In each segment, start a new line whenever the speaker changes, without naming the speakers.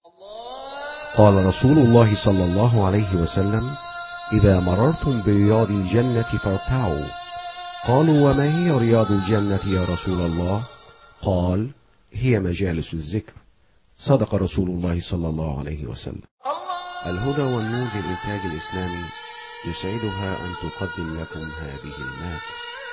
قال رسول الله صلى الله عليه وسلم إذا مررتم برياض الجنة فارتعوا قالوا وما هي رياض الجنة يا رسول الله قال هي مجالس الذكر صدق رسول الله صلى الله عليه وسلم الهدى والنور للإنتاج الإسلامي يسعدها أن تقدم لكم هذه المادة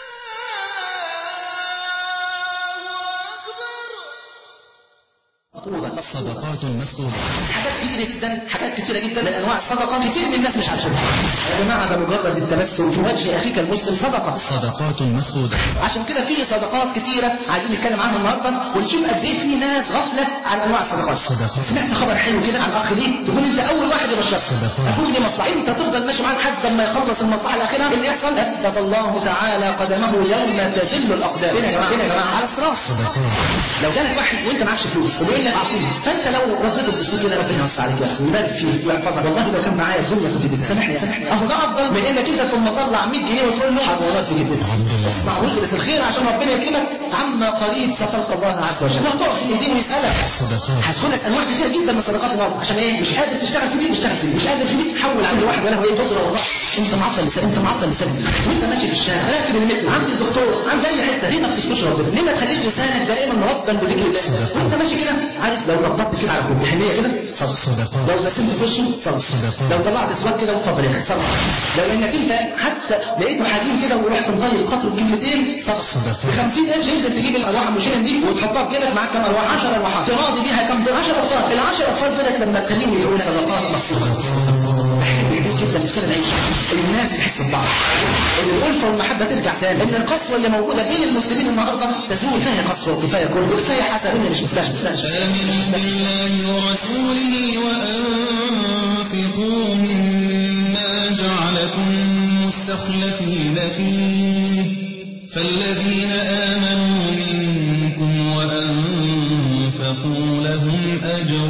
صدقات مفقودة
حاجات كتيرة جدا حاجات كتيرة جدا من انواع الصدقه كتير من الناس مش عارفينها يا جماعه ده مجرد التبسم في وجه اخيك المسلم صدقه
صدقات مفقودة
عشان كده في صدقات كتيرة عايزين نتكلم عنها النهارده ونشوف قد ايه في ناس غفلة عن انواع الصدقات
صدقات.
سمعت خبر حلو كده عن اخ ليه تكون انت اول واحد يبشر
صدقات.
تكون دي مصلحه انت تفضل ماشي معاه لحد ما يخلص المصلحه الاخيره اللي يحصل اثبت الله تعالى قدمه يوم تزل الاقدام فين يا جماعه فين يا جماعه على الصراط
صدقات
لو جالك واحد وانت معكش فلوس وبيقول لك اعطيني فانت لو رفضته بالاسلوب كده ربنا يوسع عليك يا اخي ويبارك فيك ويحفظك والله لو كان معايا الدنيا كنت اديتها سامحني سامحني اهو ده افضل من انك انت ثم تطلع 100 جنيه وتقول له حضرتك في جدتك اسمع واجلس الخير عشان ربنا يكرمك عما قريب ستلقى الله عز وجل وهتقف يدين ويسالك
صدقات
هتكونك انواع كتير جدا من الصدقات النهارده عشان ايه مش قادر تشتغل في دي اشتغل في دي مش قادر في دي حول عند واحد ولا هو ايه قدره والله انت معطل لسان انت معطل لسانك وانت ماشي في الشارع راكب المترو عند الدكتور عند اي حته ليه ما بتشكرش ربنا ليه ما تخليش لسانك دائما رطبا بذكر الله
صدقات.
وانت ماشي كده عارف لو طبطبت كده على كل بحنيه كده صدق
صدقات.
لو بسمت في وشه صدق
صدقات.
لو طلعت اسواق كده وطبل يا صدق لو انك انت حتى لقيته حزين كده ورحت مطيب خاطره بكلمتين صدق
صدقات.
ب 50 قرش انزل تجيب الارواح المشينه دي وتحطها في جيبك معاك كام ارواح 10 ارواحات تراضي بيها كام دول 10 اطفال ال 10 اطفال دولت لما تخليهم يدعوا لك صدقات مخصوصه بيحس جدا نفسنا نعيش الناس تحس ببعض ان الالفه والمحبه ترجع تاني ان القسوه اللي موجوده بين المسلمين النهارده تزول كفايه قسوه وكفايه كل وكفايه حسد الدنيا مش مستاهل مش مستاهل
آمنوا بالله ورسوله وأنفقوا مما جعلكم مستخلفين فيه فالذين آمنوا منكم وأنفقوا لهم أجر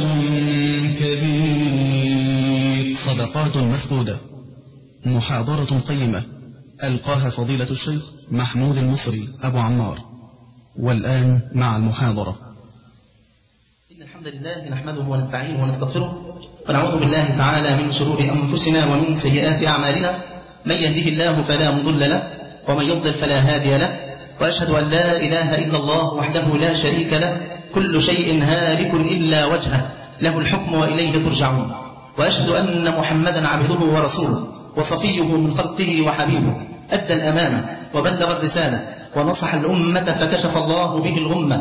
كبير صدقات مفقودة محاضرة قيمة ألقاها فضيلة الشيخ محمود المصري أبو عمار والآن مع المحاضرة
إن الحمد لله نحمده ونستعينه ونستغفره ونعوذ بالله تعالى من شرور أنفسنا ومن سيئات أعمالنا من يهده الله فلا مضل له ومن يضلل فلا هادي له وأشهد أن لا إله إلا الله وحده لا شريك له كل شيء هالك إلا وجهه له الحكم وإليه ترجعون وأشهد أن محمدا عبده ورسوله وصفيه من خلقه وحبيبه أدى الأمانة وبلغ الرسالة ونصح الأمة فكشف الله به الغمة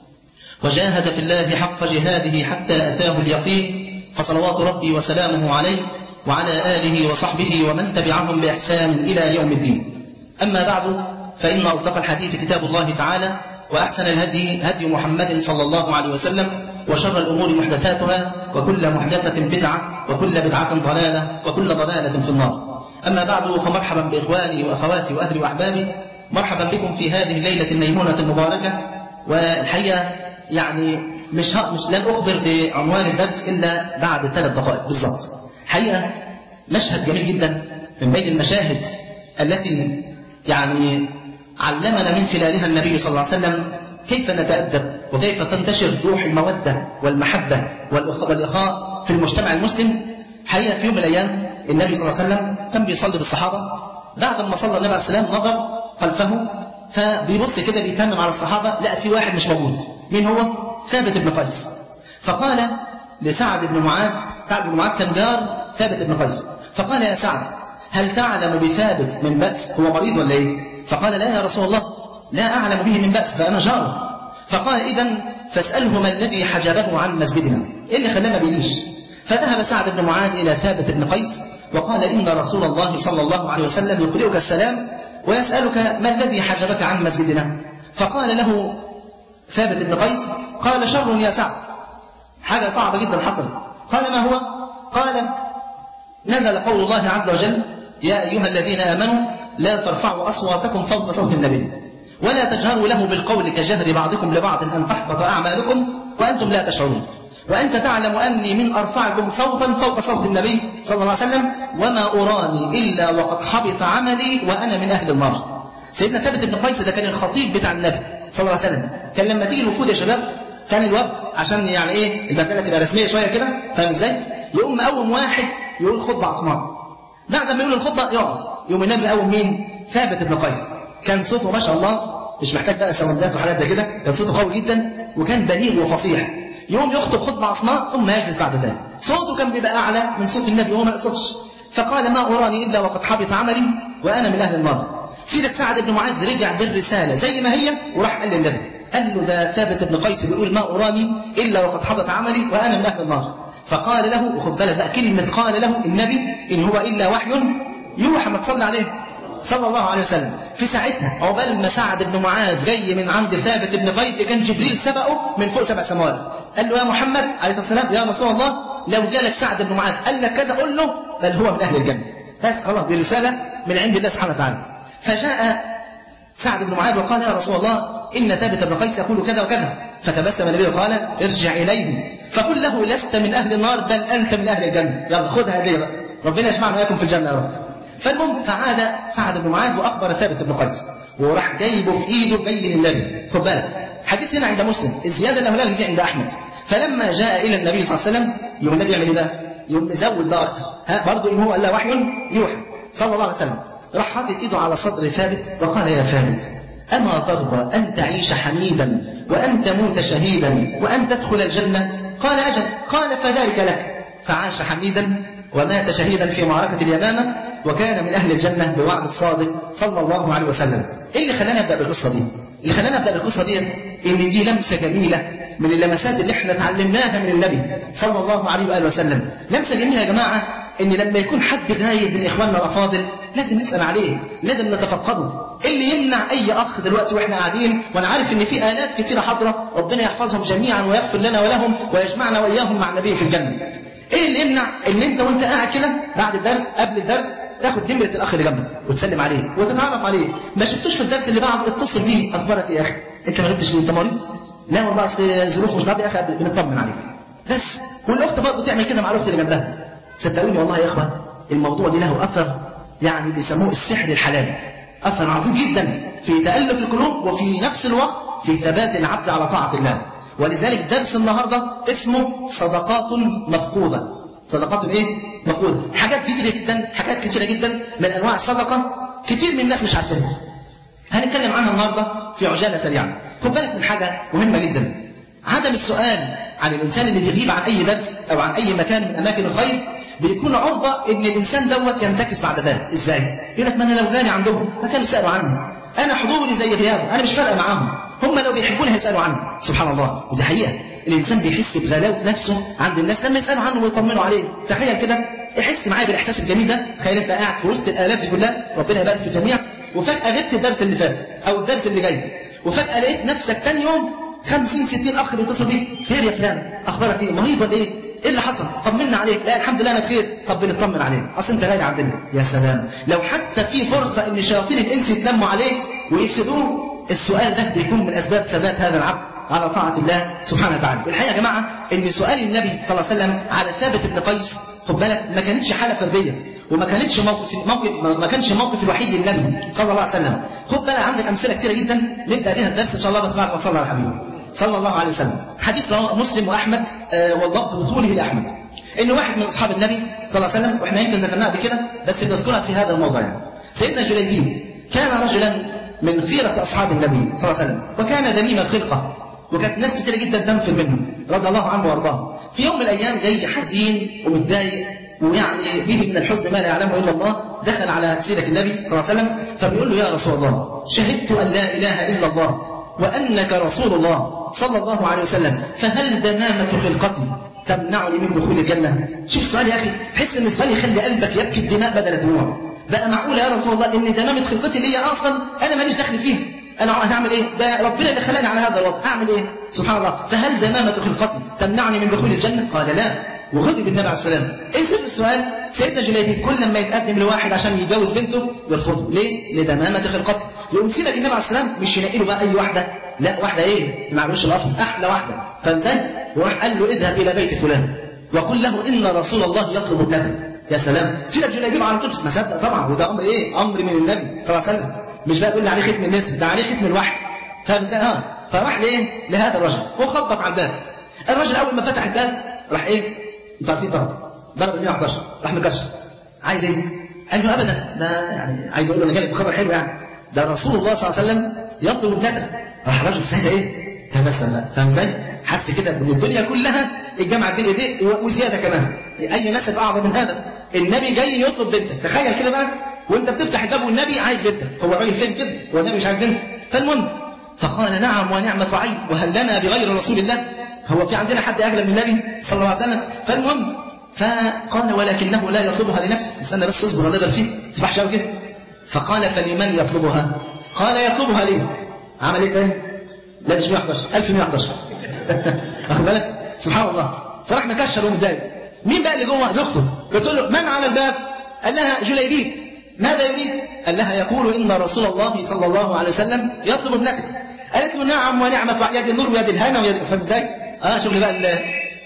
وجاهد في الله حق جهاده حتى أتاه اليقين فصلوات ربي وسلامه عليه وعلى آله وصحبه ومن تبعهم بإحسان إلى يوم الدين أما بعد فإن أصدق الحديث كتاب الله تعالى وأحسن الهدي هدي محمد صلى الله عليه وسلم وشر الأمور محدثاتها وكل محدثة بدعة وكل بدعة ضلالة وكل ضلالة في النار أما بعد فمرحبا بإخواني وأخواتي وأهلي وأحبابي مرحبا بكم في هذه الليلة الميمونة المباركة والحقيقة يعني مش ه... مش لن أخبر بعنوان الدرس إلا بعد ثلاث دقائق بالضبط حقيقة مشهد جميل جدا من بين المشاهد التي يعني علمنا من خلالها النبي صلى الله عليه وسلم كيف نتأدب وكيف تنتشر روح المودة والمحبة والأخ- والإخاء في المجتمع المسلم حقيقة في يوم من الأيام النبي صلى الله عليه وسلم كان بيصلي بالصحابة بعد ما صلى النبي عليه السلام نظر خلفه فبيبص كده بيتمم على الصحابة لقى في واحد مش موجود مين هو؟ ثابت بن قيس فقال لسعد بن معاذ سعد بن معاذ كان جار ثابت بن قيس فقال يا سعد هل تعلم بثابت من بأس هو مريض ولا ايه فقال لا يا رسول الله لا أعلم به من بأس فأنا جاره فقال إذا فاسأله ما الذي حجبه عن مسجدنا إيه اللي خلاه ما بيجيش فذهب سعد بن معاذ إلى ثابت بن قيس وقال إن رسول الله صلى الله عليه وسلم يقرئك السلام ويسألك ما الذي حجبك عن مسجدنا فقال له ثابت بن قيس قال شر يا سعد حاجة صعبة جدا حصلت قال ما هو قال نزل قول الله عز وجل يا أيها الذين آمنوا لا ترفعوا أصواتكم فوق صوت النبي ولا تجهروا له بالقول كجهر بعضكم لبعض أن تحبط أعمالكم وأنتم لا تشعرون وأنت تعلم أني من أرفعكم صوتا فوق صوت النبي صلى الله عليه وسلم وما أراني إلا وقد حبط عملي وأنا من أهل النار سيدنا ثابت بن قيس ده كان الخطيب بتاع النبي صلى الله عليه وسلم كان لما تيجي الوفود يا شباب كان الوفد عشان يعني ايه المساله تبقى رسميه شويه كده فاهم ازاي؟ يقوم مقوم واحد يقول خطبه عصمان بعد ما يقول الخطبه يقعد يقوم النبي مقوم مين؟ ثابت بن قيس كان صوته ما شاء الله مش محتاج بقى سوندات وحاجات زي كده كان صوته قوي جدا وكان بليغ وفصيح يقوم يخطب خطبه عصماء ثم يجلس بعد ذلك صوته كان بيبقى اعلى من صوت النبي وهو ما يقصدش فقال ما اراني الا وقد حبط عملي وانا من اهل النار سيدك سعد بن معاذ رجع بالرساله زي ما هي وراح قال للنبي قال له ده ثابت بن قيس بيقول ما اراني الا وقد حبط عملي وانا من اهل النار فقال له وخد بالك بقى كلمه قال له النبي ان هو الا وحي يوحى ما تصلي عليه صلى الله عليه وسلم في ساعتها عقبال ما سعد بن معاذ جاي من عند ثابت بن قيس كان جبريل سبقه من فوق سبع سماوات قال له يا محمد عليه الصلاه والسلام يا رسول الله لو جالك سعد بن معاذ قال لك كذا قول له بل هو من اهل الجنه بس خلاص دي رساله من عند الله سبحانه وتعالى فجاء سعد بن معاذ وقال يا رسول الله ان ثابت بن قيس يقول كذا وكذا فتبسم النبي وقال ارجع اليه فقل له لست من اهل النار بل انت من اهل الجنه يلا خدها هديه بقى ربنا يجمعنا واياكم في الجنه يا رب فالمهم فعاد سعد بن معاذ واخبر ثابت بن قيس وراح جايبه في ايده جاي للنبي خد بالك حديث هنا عند مسلم الزياده الاولانيه دي عند احمد فلما جاء الى النبي صلى الله عليه وسلم يوم النبي يعمل ايه بقى؟ يوم مزود بقى اكتر ها برضه ان هو الا وحي يوحى صلى الله عليه وسلم راح حاطط ايده على صدر ثابت وقال يا ثابت اما ترضى ان تعيش حميدا وان تموت شهيدا وان تدخل الجنه؟ قال اجل قال فذلك لك فعاش حميدا ومات شهيدا في معركة اليمامة وكان من أهل الجنة بوعد الصادق صلى الله عليه وسلم إيه اللي خلاني أبدأ بالقصة دي؟ اللي خلاني أبدأ بالقصة دي إن دي لمسة جميلة من اللمسات اللي احنا اتعلمناها من النبي صلى الله عليه وآله وسلم لمسة جميلة يا جماعة إن لما يكون حد غايب من إخواننا الأفاضل لازم نسأل عليه لازم نتفقده اللي يمنع أي أخ دلوقتي وإحنا قاعدين وأنا عارف إن في آلاف كتيرة حاضرة ربنا يحفظهم جميعا ويغفر لنا ولهم ويجمعنا وإياهم مع النبي في الجنة ايه اللي يمنع ان انت وانت قاعد كده بعد الدرس قبل الدرس تاخد نمره الاخ اللي جنبك وتسلم عليه وتتعرف عليه ما شفتوش في الدرس اللي بعد اتصل بيه اخبارك ايه يا اخي انت ما غبتش ليه انت مريض لا والله اصل ظروف مش يا اخي بنطمن عليك بس والاخت برضه تعمل كده مع الاخت اللي جنبها صدقوني والله يا اخوان الموضوع دي له اثر يعني بيسموه السحر الحلال اثر عظيم جدا في تالف القلوب وفي نفس الوقت في ثبات العبد على طاعه الله ولذلك درس النهارده اسمه صدقات مفقوده صدقات ايه مفقوده حاجات كتيره جدا حاجات كتيره جدا من انواع الصدقه كتير من الناس مش عارفينها هنتكلم عنها النهارده في عجاله سريعه خد بالك من حاجه مهمه جدا عدم السؤال عن الانسان اللي بيغيب عن اي درس او عن اي مكان من اماكن الخير بيكون عرضه ان الانسان دوت ينتكس بعد ذلك ازاي يقول لك ما انا لو جاني عندهم ما كانوا سالوا عني انا حضوري زي غيابه انا مش فارقه معاهم هم لو بيحبوني هيسالوا عني سبحان الله ودي حقيقه الانسان بيحس بغلاوه نفسه عند الناس لما يسالوا عنه ويطمنوا عليه تخيل كده يحس معايا بالاحساس الجميل ده تخيل انت قاعد في وسط الالاف دي كلها ربنا يبارك في الجميع وفجاه غبت الدرس اللي فات او الدرس اللي جاي وفجاه لقيت نفسك ثاني يوم 50 60 اخ بيتصلوا بيك خير يا فلان اخبارك ايه مريض ولا ايه ايه اللي حصل طمنا عليك لا الحمد لله انا بخير طب بنطمن عليك اصل انت غالي عندنا يا سلام لو حتى في فرصه ان شياطين الانس يتلموا عليك ويفسدوه السؤال ده بيكون من اسباب ثبات هذا العبد على طاعه الله سبحانه وتعالى والحقيقه يا جماعه ان سؤال النبي صلى الله عليه وسلم على ثابت بن قيس خد بالك ما كانتش حاله فرديه وما كانتش موقف موقف ما كانش الموقف الوحيد للنبي صلى الله عليه وسلم خد بالك عندك امثله كثيره جدا نبدا بها الدرس ان شاء الله بس بعد ما صلى على الحبيب صلى الله عليه وسلم حديث رواه مسلم واحمد آه واللفظ بطوله لاحمد ان واحد من اصحاب النبي صلى الله عليه وسلم واحنا يمكن ذكرناها قبل كده بس بنذكرها في هذا الموضوع يعني سيدنا جليبيب كان رجلا من خيرة أصحاب النبي صلى الله عليه وسلم وكان ذميم الخلقة وكانت ناس كتير جدا تنفر منه رضي الله عنه وارضاه في يوم من الايام جاي حزين ومتضايق ويعني به من الحزن ما لا يعلمه الا الله دخل على سيره النبي صلى الله عليه وسلم فبيقول له يا رسول الله شهدت ان لا اله الا الله وانك رسول الله صلى الله عليه وسلم فهل دمامه خلقتي تمنعني من دخول الجنه شوف السؤال يا اخي تحس ان السؤال يخلي قلبك يبكي الدماء بدل الدموع بقى معقول يا رسول الله ان دمامه خلقتي اللي هي اصلا انا ماليش دخل فيها انا هعمل ايه؟ ده ربنا اللي خلاني على هذا الوضع، هعمل ايه؟ سبحان الله، فهل دمامة خلقتي تمنعني من دخول الجنة؟ قال لا، وغضب النبي عليه السلام. ايه سر السؤال؟ سيدنا جليبيب كل لما يتقدم لواحد عشان يتجوز بنته يرفضه، ليه؟ لدمامة خلقته. يقوم سيدك النبي عليه السلام مش ينقي له بقى اي واحده، لا واحده ايه؟ ما عملوش الافضل، احلى واحده، فاهم ازاي؟ وراح قال له اذهب الى بيت فلان وقل له ان رسول الله يطلب ابنتك. يا سلام، سيدك جليبيب على طول ما صدق طبعا وده امر ايه؟ امر من النبي صلى الله عليه وسلم. مش بقى تقول لي عليه ختم النسر ده عليه ختم الوحي فاهم ازاي اه فراح لايه لهذا الرجل وخبط على الباب الرجل اول ما فتح الباب راح ايه انتوا عارفين ضرب ضرب ال 111 راح مكشر عايز ايه قال له ابدا ده يعني عايز اقول له انا جاي بخبر حلو يعني ده رسول الله صلى الله عليه وسلم يطلب ابنته راح الراجل ساعتها ايه تبسم بقى فاهم ازاي حس كده ان الدنيا كلها الجامعه بين ايديه وزياده كمان اي نسب اعظم من هذا النبي جاي يطلب بنتك تخيل كده بقى وانت بتفتح الباب والنبي عايز بنتك هو الراجل فين كده هو النبي مش عايز بنت فالمهم فقال نعم ونعمة عين وهل لنا بغير رسول الله هو في عندنا حد أغلى من النبي صلى الله عليه وسلم فالمهم فقال ولكنه لا يطلبها لنفسه استنى بس اصبر ونقدر فيه تفحش قوي كده فقال فلمن يطلبها قال يطلبها لي عمل ايه تاني لا مش 111 1111 واخد بالك سبحان الله فراح مكشر ومتضايق مين بقى اللي جوه زوجته بتقول له من على الباب قال لها جليبيب ماذا يريد قال لها يقول ان رسول الله صلى الله عليه وسلم يطلب ابنتك قالت له نعم ونعمة يد النور ويد الهنا ويد فاهم ازاي؟ اه شوف لي بقى ال...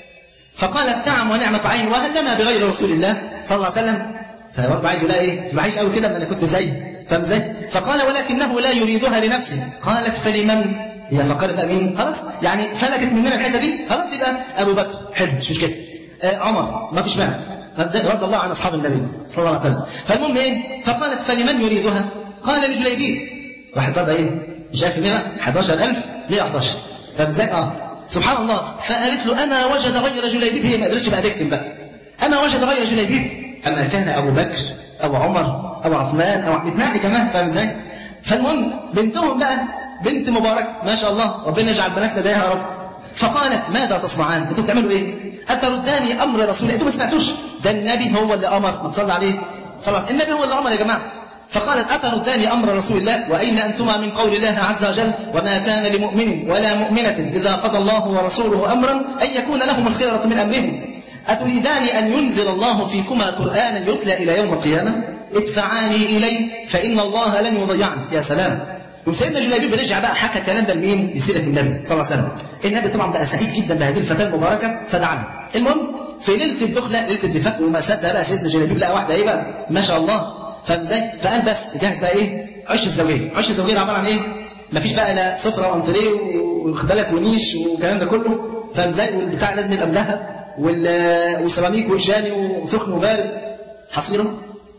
فقالت نعم ونعمة عين وهل لنا بغير رسول الله صلى الله عليه وسلم فبرضه عايز يقول ايه؟ ما عايش قوي كده ما انا كنت زي فاهم ازاي؟ فقال ولكنه لا يريدها لنفسه قالت فلمن؟ هي فكرت بقى مين؟ خلاص يعني فلتت مننا الحته دي خلاص يبقى ابو بكر حلو مش مشكله آه عمر ما فيش مانع رضي الله عن اصحاب النبي صلى الله عليه وسلم فالمهم ايه؟ فقالت فلمن يريدها؟ قال لجليبيب راحت بقى ايه؟ مش عارف 100 11000 111 طب ازاي اه سبحان الله فقالت له اما وجد غير جليبيب هي ما قدرتش بقى تكتب بقى اما وجد غير جليبيب اما كان ابو بكر او عمر او عثمان او احمد مهدي كمان فاهم ازاي فالمهم بنتهم بقى بنت مبارك ما شاء الله ربنا يجعل بناتنا زيها يا رب فقالت ماذا تصنعان انتوا بتعملوا ايه اترداني امر رسول انتوا ما سمعتوش ده النبي هو اللي امر ما تصلي عليه صلى الله النبي هو اللي امر يا جماعه فقالت أتردان أمر رسول الله وأين أنتما من قول الله عز وجل وما كان لمؤمن ولا مؤمنة إذا قضى الله ورسوله أمرا أن يكون لهم الخيرة من أمرهم أتريدان أن ينزل الله فيكما قرآنا يتلى إلى يوم القيامة ادفعاني إليه فإن الله لن يضيعني يا سلام وسيدنا جلابيب رجع بقى حكى الكلام ده لمين؟ لسيرة النبي صلى الله عليه وسلم. النبي طبعا بقى سعيد جدا بهذه الفتاة المباركة فدعا لها. المهم في ليلة الدخلة ليلة الزفاف وما صدق بقى سيدنا جلابيب لقى واحدة إيه بقى؟ ما شاء الله فاهم ازاي؟ فقال بس جهز بقى ايه؟ عش الزوجيه، عش الزوجيه عباره عن ايه؟ مفيش بقى لا سفره وانتريه واخد بالك ونيش والكلام ده كله فاهم ازاي؟ والبتاع لازم يبقى مذهب والسيراميك والجاني وسخن وبارد حصيره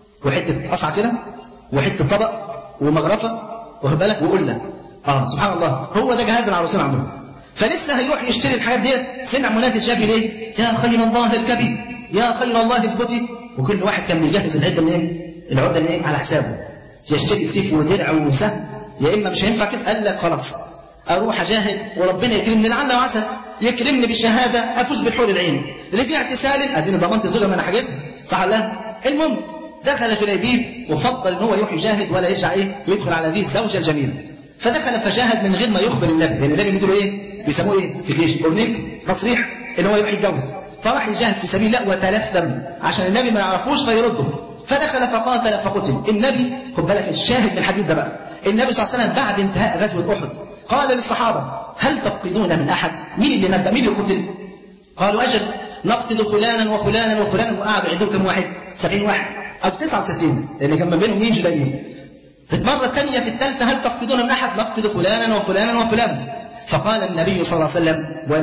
وحته قصعه كده وحته طبق ومغرفه واخد بالك وقله اه سبحان الله هو ده جهاز العروسين عندهم فلسه هيروح يشتري الحاجات ديت سمع منادي شافي ليه؟ يا خير الله اركبي يا خير الله اثبتي وكل واحد كان بيجهز العده منين؟ العده منين؟ على حسابه يشتري سيف ودرع وسهم يا اما مش هينفع كده قال لك خلاص اروح اجاهد وربنا يكرمني لعل وعسى يكرمني بالشهاده افوز بالحور العين رجعت سالم اديني ضمنت زوجها ما انا حاجزها صح ولا لا؟ المهم دخل جليبيب وفضل ان هو يروح يجاهد ولا يرجع ايه يدخل على هذه الزوجه الجميله فدخل فجاهد من غير ما يخبر النبي لان النبي بيقولوا ايه بيسموه ايه في الجيش اورنيك تصريح ان هو يروح يتجوز فراح يجاهد في سبيل الله وتلثم عشان النبي ما يعرفوش فيرده فدخل فقاتل فقتل النبي خد بالك الشاهد من الحديث ده بقى النبي صلى الله عليه وسلم بعد انتهاء غزوه احد قال للصحابه هل تفقدون من احد مين اللي مات مين اللي قتل قالوا اجل نفقد فلانا وفلانا وفلانا وقعد عندهم كم واحد 70 واحد او 69 لان كان ما بينهم مين جلالين في المرة الثانية في الثالثة هل تفقدون من أحد؟ نفقد فلانا وفلانا وفلانا. فقال النبي صلى الله عليه وسلم: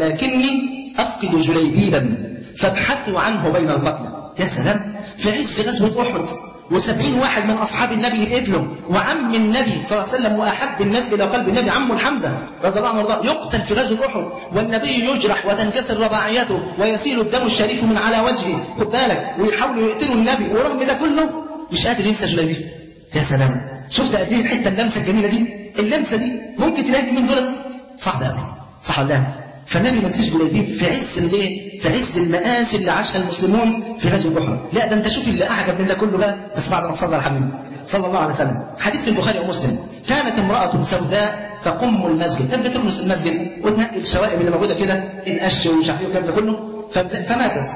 ولكني أفقد جليبيبا فابحثوا عنه بين القتلى. يا سلام في عز غزوة أحد وسبعين واحد من أصحاب النبي يتقتلوا وعم النبي صلى الله عليه وسلم وأحب الناس إلى قلب النبي عمه الحمزة رضي الله عنه وارضاه يقتل في غزوة أحد والنبي يجرح وتنكسر رباعيته ويسيل الدم الشريف من على وجهه خد بالك ويحاولوا يقتلوا النبي ورغم ده كله مش قادر ينسى جليبيب يا سلام شفت قد ايه الحته اللمسه الجميله دي اللمسه دي ممكن تلاقي من دولت صعب قوي صح ولا لا فالنبي ما نسيش جليبيب في عز الايه في عز المآسي اللي عاشها المسلمون في غزوه احد لا ده انت شوف اللي اعجب من ده كله بقى بس بعد ما صلى على الحبيب صلى الله عليه وسلم حديث في البخاري ومسلم كانت امراه سوداء تقم المسجد كانت بتكنس المسجد وتنقي الشوائب اللي موجوده كده القش ومش عارف ايه والكلام ده كله فماتت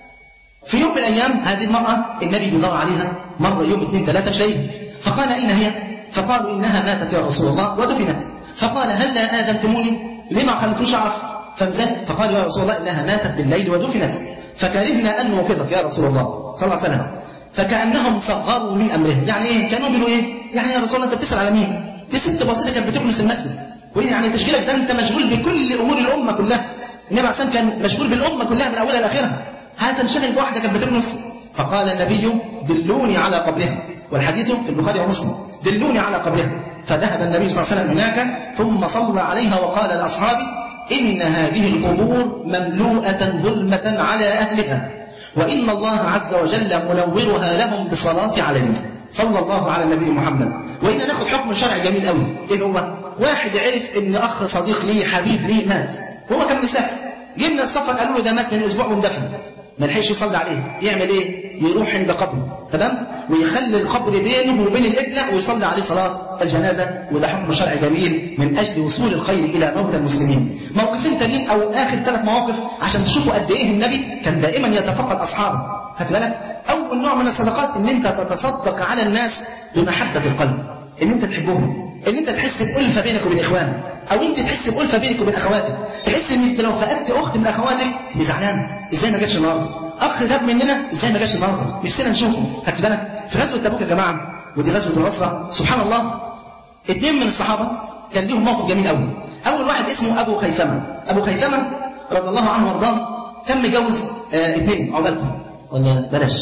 في يوم من الايام هذه المراه النبي بيدور عليها مره يوم اثنين ثلاثه مش لاقيها فقال اين هي؟ فقالوا انها ماتت يا رسول الله ودفنت فقال هل لا اذنتموني؟ لما خلتوش اعرف؟ فانزل فقال يا رسول الله انها ماتت بالليل ودفنت فكرهنا ان نوقظك يا رسول الله صلى الله عليه وسلم فكانهم صغروا من امره يعني ايه؟ كانوا بيقولوا ايه؟ يعني يا رسول الله انت بتسال على مين؟ دي ست بسيطه كانت بتكنس المسجد وإيه يعني تشغيلك ده انت مشغول بكل امور الامه كلها النبي عليه الصلاه كان مشغول بالامه كلها من اولها لاخرها هل تنشغل بواحده كانت بتكنس فقال النبي دلوني على قبرها والحديث في البخاري ومسلم دلوني على قبرها فذهب النبي صلى الله عليه وسلم هناك ثم صلى عليها وقال لاصحابه ان هذه القبور مملوءه ظلمه على اهلها وان الله عز وجل منورها لهم بالصلاه عليه صلى الله على النبي محمد وهنا ناخد حكم شرعي جميل قوي ايه هو واحد عرف ان اخ صديق ليه حبيب ليه مات هو كان مسافر جه من السفر قالوا له ده مات من اسبوع وندفن ما لحقش يصلي عليه يعمل ايه يروح عند قبره تمام ويخلي القبر بينه وبين القبله ويصلي عليه صلاه الجنازه وده حكم شرعي جميل من اجل وصول الخير الى موتى المسلمين موقفين تانيين او اخر ثلاث مواقف عشان تشوفوا قد ايه النبي كان دائما يتفقد اصحابه خدت بالك اول نوع من الصدقات ان انت تتصدق على الناس بمحبه القلب ان انت تحبهم ان انت تحس بألفة بينك وبين اخوانك او انت تحس بألفة بينك وبين اخواتك تحس ان انت لو فقدت اخت من اخواتك تبقى زعلان ازاي ما جاتش النهارده اخ غاب مننا ازاي ما جاتش النهارده نفسنا نشوفه خدت بالك في غزوه تبوك يا جماعه ودي غزوه النصره سبحان الله اثنين من الصحابه كان ليهم موقف جميل قوي اول واحد اسمه ابو خيثمه ابو خيثمه رضي الله عنه وارضاه كان متجوز آه اثنين عقبالكم ولا بلاش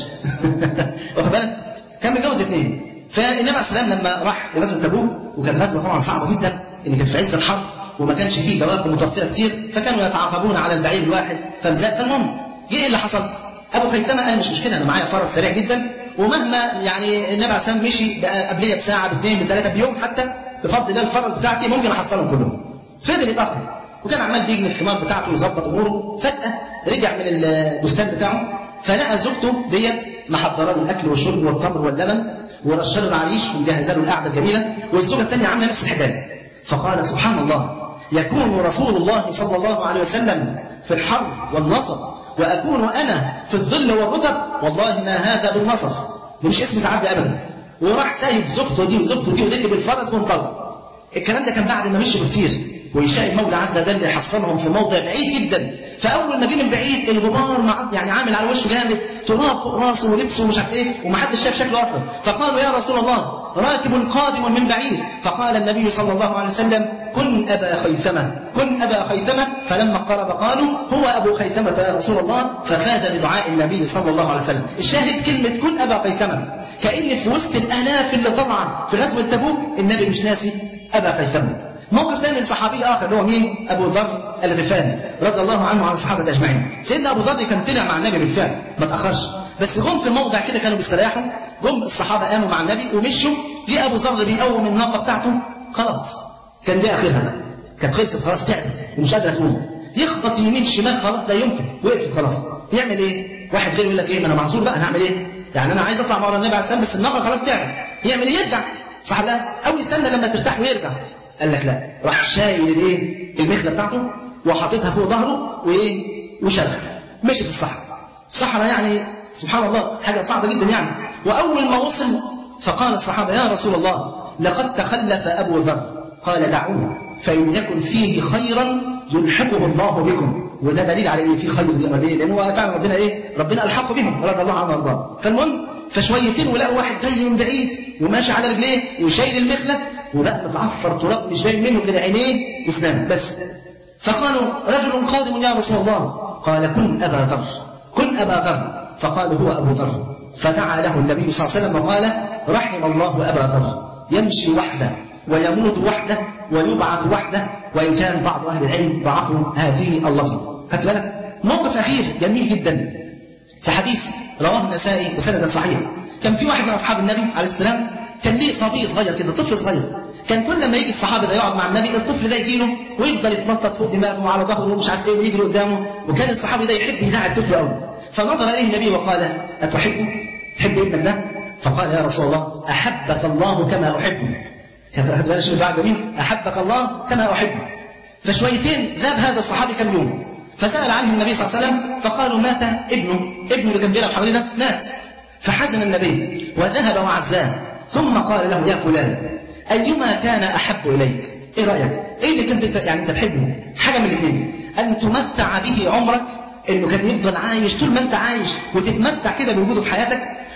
واخد بالك كان متجوز اثنين فالنبي عليه السلام لما راح غزوه تبوك وكانت غزوه طبعا صعبه جدا ان كانت في عز الحرب وما كانش فيه دواب متوفره كتير فكانوا يتعاقبون على البعير الواحد فمزاق فالمهم جه ايه اللي حصل؟ ابو خيثمه قال مش مشكله انا معايا فرس سريع جدا ومهما يعني النبي عليه السلام مشي بقى قبليه بساعه باثنين بثلاثه بيوم حتى بفضل الله الفرس بتاعتي ممكن احصلهم كلهم. فضل يتاخر وكان عمال بيجني الثمار بتاعته ويظبط اموره فجاه رجع من البستان بتاعه فلقى زوجته ديت محضره له الاكل والشرب والتمر واللبن ورشه له العريش ومجهزه له القعده الجميله والزوجه الثانيه عامله نفس الحكايه فقال سبحان الله يكون رسول الله صلى الله عليه وسلم في الحر والنصر واكون انا في الظل والرطب والله ما هذا بالنصر ده مش اسم تعدي ابدا وراح سايب زوجته دي وزوجته دي وركب الفرس وانطلق الكلام ده كان بعد ما مشوا بكتير ويشاء المولى عز وجل يحصلهم في موضع بعيد جدا فاول ما جه من بعيد الغبار مع يعني عامل على وشه جامد تراب فوق راسه ولبسه ومش عارف ايه ومحدش شاف شكله اصلا فقالوا يا رسول الله راكب قادم من بعيد فقال النبي صلى الله عليه وسلم كن ابا خيثمه كن ابا خيثمه فلما اقترب قالوا هو ابو خيثمه يا رسول الله ففاز بدعاء النبي صلى الله عليه وسلم الشاهد كلمه كن ابا خيثمه كان في وسط الالاف اللي طبعا في غزوه تبوك النبي مش ناسي ابا خيثمه موقف ثاني لصحابي اخر اللي هو مين؟ ابو ذر الغفاري رضي الله عنه وعن الصحابه اجمعين. سيدنا ابو ذر كان طلع مع النبي بالفعل ما تاخرش بس جم في موضع كده كانوا بيستريحوا جم الصحابه قاموا مع النبي ومشوا جه ابو ذر بيقوم الناقه بتاعته خلاص كان دي اخرها بقى كانت خلصت خلاص تعبت ومش قادره تقوم يخبط يمين شمال خلاص لا يمكن وقفت خلاص يعمل ايه؟ واحد غيره يقول لك ايه ما انا معذور بقى هنعمل ايه؟ يعني انا عايز اطلع مع النبي عليه السلام بس الناقه خلاص تعبت يعمل ايه؟ يرجع صح لا؟ او يستنى لما ترتاح ويرجع قال لك لا راح شايل الايه المخله بتاعته وحاططها فوق ظهره وايه وشرخ مشي في الصحراء الصحراء يعني سبحان الله حاجه صعبه جدا يعني واول ما وصل فقال الصحابه يا رسول الله لقد تخلف ابو ذر قال دعوه فان يكن فيه خيرا يلحقه الله بكم وده دليل على ان في خير ليه لان هو فعلا ربنا ايه ربنا الحق بهم رضي الله عنه وارضاه فالمهم فشويتين ولقوا واحد جاي من بعيد وماشي على رجليه وشايل المخله وبقى متعفر تراب مش باين منه غير عينيه واسنانه بس فقالوا رجل قادم يا رسول الله قال كن ابا ذر كن ابا ذر فقال هو ابو ذر فدعا له النبي صلى الله عليه وسلم وقال رحم الله ابا ذر يمشي وحده ويموت وحده ويبعث وحده وان كان بعض اهل العلم ضعفوا هذه اللفظه خدت بالك موقف اخير جميل جدا في حديث رواه النسائي بسند صحيح كان في واحد من اصحاب النبي عليه السلام كان ليه صبي صغير كده طفل صغير كان كل ما يجي الصحابه ده يقعد مع النبي الطفل ده يجي له ويفضل يتنطط فوق دماغه وعلى ظهره ومش عارف ايه ويجري قدامه وكان الصحابي ده يحب يدعي الطفل قوي فنظر اليه النبي وقال اتحبه؟ تحب ابنك ده؟ فقال يا رسول الله احبك الله كما احبه هات بالك شوف جميل احبك الله كما احبه فشويتين غاب هذا الصحابي كم يوم فسال عنه النبي صلى الله عليه وسلم فقالوا مات ابنه ابنه اللي كان بيلعب حوالينا مات فحزن النبي وذهب وعزاه ثم قال له يا فلان أيما كان أحب إليك إيه رأيك إيه اللي كنت يعني أنت تحبه حاجة من الاثنين أن تمتع به عمرك إنه كان يفضل عايش طول ما أنت عايش وتتمتع كده بوجوده في حياتك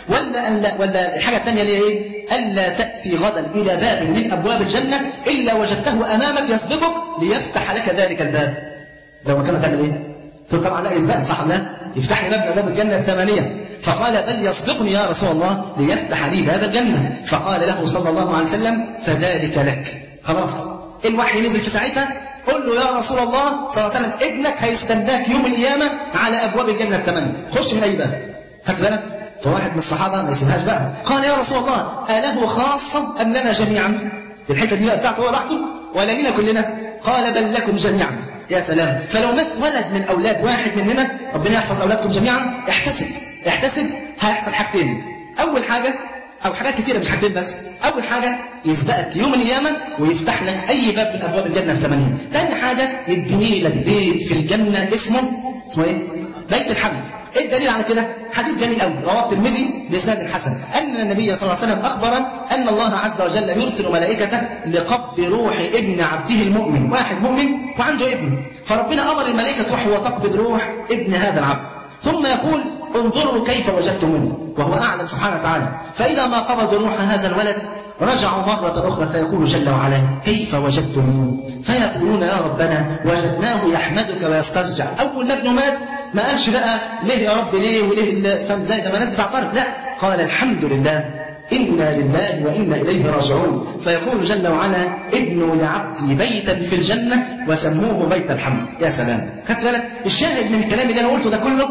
ولا ألا ولا الحاجة الثانية اللي هي إيه؟ ألا تأتي غدا إلى باب من أبواب الجنة إلا وجدته أمامك يسبقك ليفتح لك ذلك الباب. لو ما كان تعمل إيه؟ قلت طبعا لا يسبقني صح ولا يفتح لي باب من باب الجنة الثمانية فقال بل يسبقني يا رسول الله ليفتح لي باب الجنة فقال له صلى الله عليه وسلم فذلك لك خلاص الوحي نزل في ساعتها قل له يا رسول الله صلى الله عليه وسلم ابنك هيستناك يوم القيامة على أبواب الجنة الثمانية خش من أي باب خدت بالك فواحد من الصحابة ما يسيبهاش بقى قال يا رسول الله أله خاصة أم لنا جميعا الحتة دي بقى بتاعته هو لوحده ولا لينا كلنا قال بل لكم جميعا يا سلام فلو مات ولد من أولاد واحد مننا ربنا يحفظ أولادكم جميعا احتسب احتسب هيحصل حاجتين أول حاجة أو حاجات كتيرة مش حاجتين بس أول حاجة يسبقك يوم القيامة ويفتح لك أي باب من أبواب الجنة الثمانية ثاني حاجة يتبني لك بيت في الجنة اسمه اسمه إيه؟ بيت الحمد ايه الدليل على كده حديث جميل قوي رواه الترمذي باسناد حسن ان النبي صلى الله عليه وسلم اخبر ان الله عز وجل يرسل ملائكته لقبض روح ابن عبده المؤمن واحد مؤمن وعنده ابن فربنا امر الملائكه تروح وتقبض روح ابن هذا العبد ثم يقول انظروا كيف وجدتموه وهو اعلم سبحانه وتعالى فاذا ما قبضوا روح هذا الولد رجعوا مرة أخرى فيقول جل وعلا كيف وجدتموه فيقولون يا ربنا وجدناه يحمدك ويسترجع أول ما ابنه مات ما قالش بقى ليه يا رب ليه وليه فاهم ازاي زي ما الناس بتعترض لا قال الحمد لله إنا لله وإنا إليه راجعون فيقول جل وعلا ابنوا لعبدي بيتا في الجنة وسموه بيت الحمد يا سلام خدت بالك الشاهد من الكلام اللي أنا قلته ده كله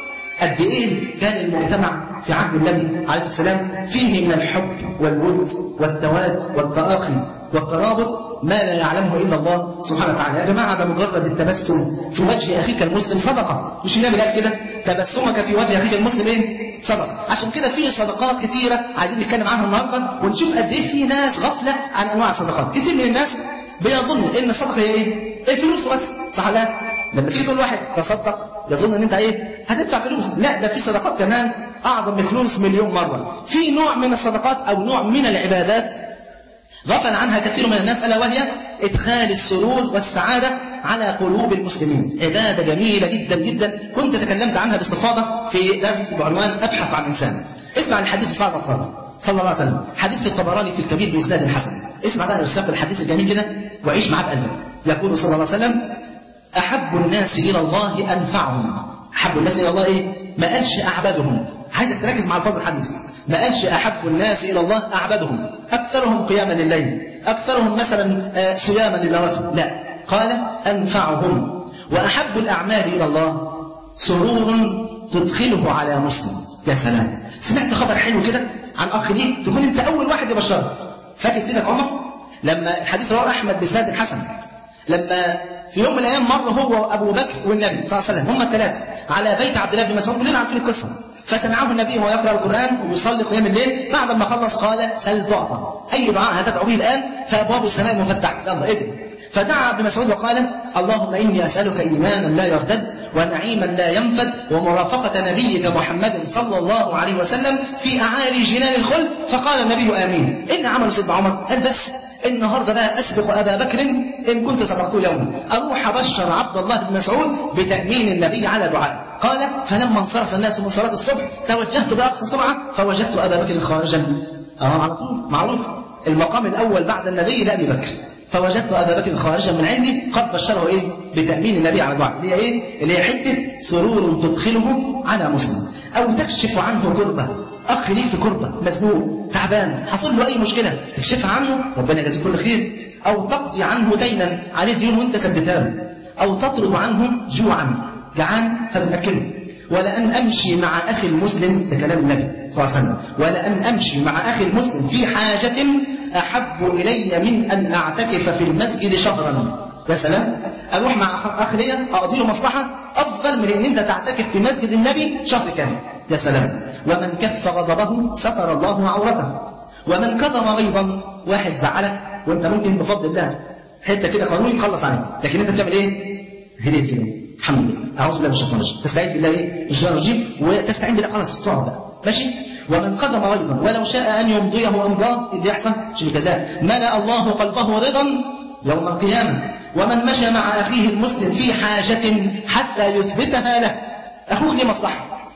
قد ايه كان المجتمع في عهد النبي عليه السلام فيه من الحب والود والتواد والتآخي والترابط ما لا يعلمه الا الله سبحانه وتعالى يا جماعه ده مجرد التبسم في وجه اخيك المسلم صدقه مش النبي قال كده تبسمك في وجه اخيك المسلم ايه صدقه عشان كده في صدقات كتيره عايزين نتكلم عنها النهارده ونشوف قد ايه في ناس غفله عن انواع الصدقات كتير من الناس بيظن ان الصدقه هي ايه الفلوس بس صح لا لما تيجي تقول واحد تصدق يظن ان انت ايه هتدفع فلوس لا ده في صدقات كمان اعظم من الفلوس مليون مره في نوع من الصدقات او نوع من العبادات غفل عنها كثير من الناس الا وهي ادخال السرور والسعاده على قلوب المسلمين عباده جميله جدا جدا كنت تكلمت عنها باستفاضه في درس بعنوان ابحث عن انسان اسمع الحديث بصلاه صلى صلى الله عليه وسلم حديث في الطبراني في الكبير باسناد حسن اسمع بقى السياق الحديث الجميل كده وعيش معاه بقلبك يقول صلى الله عليه وسلم احب الناس الى الله انفعهم احب الناس الى الله ايه ما قالش اعبدهم عايزك تركز مع الفاظ الحديث ما قالش احب الناس الى الله اعبدهم اكثرهم قياما لليل اكثرهم مثلا صياما للنوافل لا قال انفعهم واحب الاعمال الى الله سرور تدخله على مسلم يا سلام سمعت خبر حلو كده عن اخ ليك تكون انت اول واحد يبشرك فاكر سيدك عمر لما الحديث رواه احمد بسند حسن لما في يوم من الايام مر هو وابو بكر والنبي صلى الله عليه وسلم هم الثلاثه على بيت عبد الله بن مسعود كلنا عارفين القصه فسمعه النبي وهو يقرا القران ويصلي قيام الليل بعد ما خلص قال سل تعطى اي دعاء هتدعو به الان فابواب السماء مفتحه يلا ادعي فدعا ابن مسعود وقال اللهم اني اسالك ايمانا لا يرتد ونعيما لا ينفد ومرافقه نبيك محمد صلى الله عليه وسلم في اعالي جنان الخلد فقال النبي امين ان عمل سيدنا عمر قال بس النهارده بقى اسبق ابا بكر ان كنت سبقته يوما اروح ابشر عبد الله بن مسعود بتامين النبي على دعائه قال فلما انصرف الناس من صلاه الصبح توجهت باقصى سرعه فوجدت ابا بكر خارجا اه على طول معروف المقام الاول بعد النبي لابي بكر فوجدت ابا بكر خارجا من عندي قد بشره ايه بتامين النبي على دعائه اللي هي ايه اللي هي حته سرور تدخله على مسلم او تكشف عنه كربه اخ ليك في كربه مزنوق تعبان حصل له اي مشكله تكشفها عنه ربنا يجازيه كل خير او تقضي عنه دينا عليه ديون وانت سددتها له او تطرد عنه جوعا جعان فبتاكله ولأن أمشي مع أخي المسلم ده كلام النبي صلى الله عليه وسلم ولأن أمشي مع أخي المسلم في حاجة أحب إلي من أن أعتكف في المسجد شهرا يا سلام أروح مع أخ ليا أقضي له مصلحة أفضل من أن أنت تعتكف في مسجد النبي شهر كامل يا سلام ومن كف غضبه ستر الله عورته ومن كظم غيظا واحد زعلك وانت ممكن بفضل الله حته كده قانون يخلص عليك لكن انت بتعمل ايه؟ هديت كده الحمد لله اعوذ بالله من الشيطان الرجيم تستعيذ بالله ايه؟ من الشيطان الرجيم وتستعين بالله خلاص تقعد بقى ماشي ومن قدم غيظا ولو شاء ان يمضيه امضاه اللي يحصل شوف الجزاء ملا الله قلبه رضا يوم القيامه ومن مشى مع اخيه المسلم في حاجه حتى يثبتها له اخوك ليه مصلحه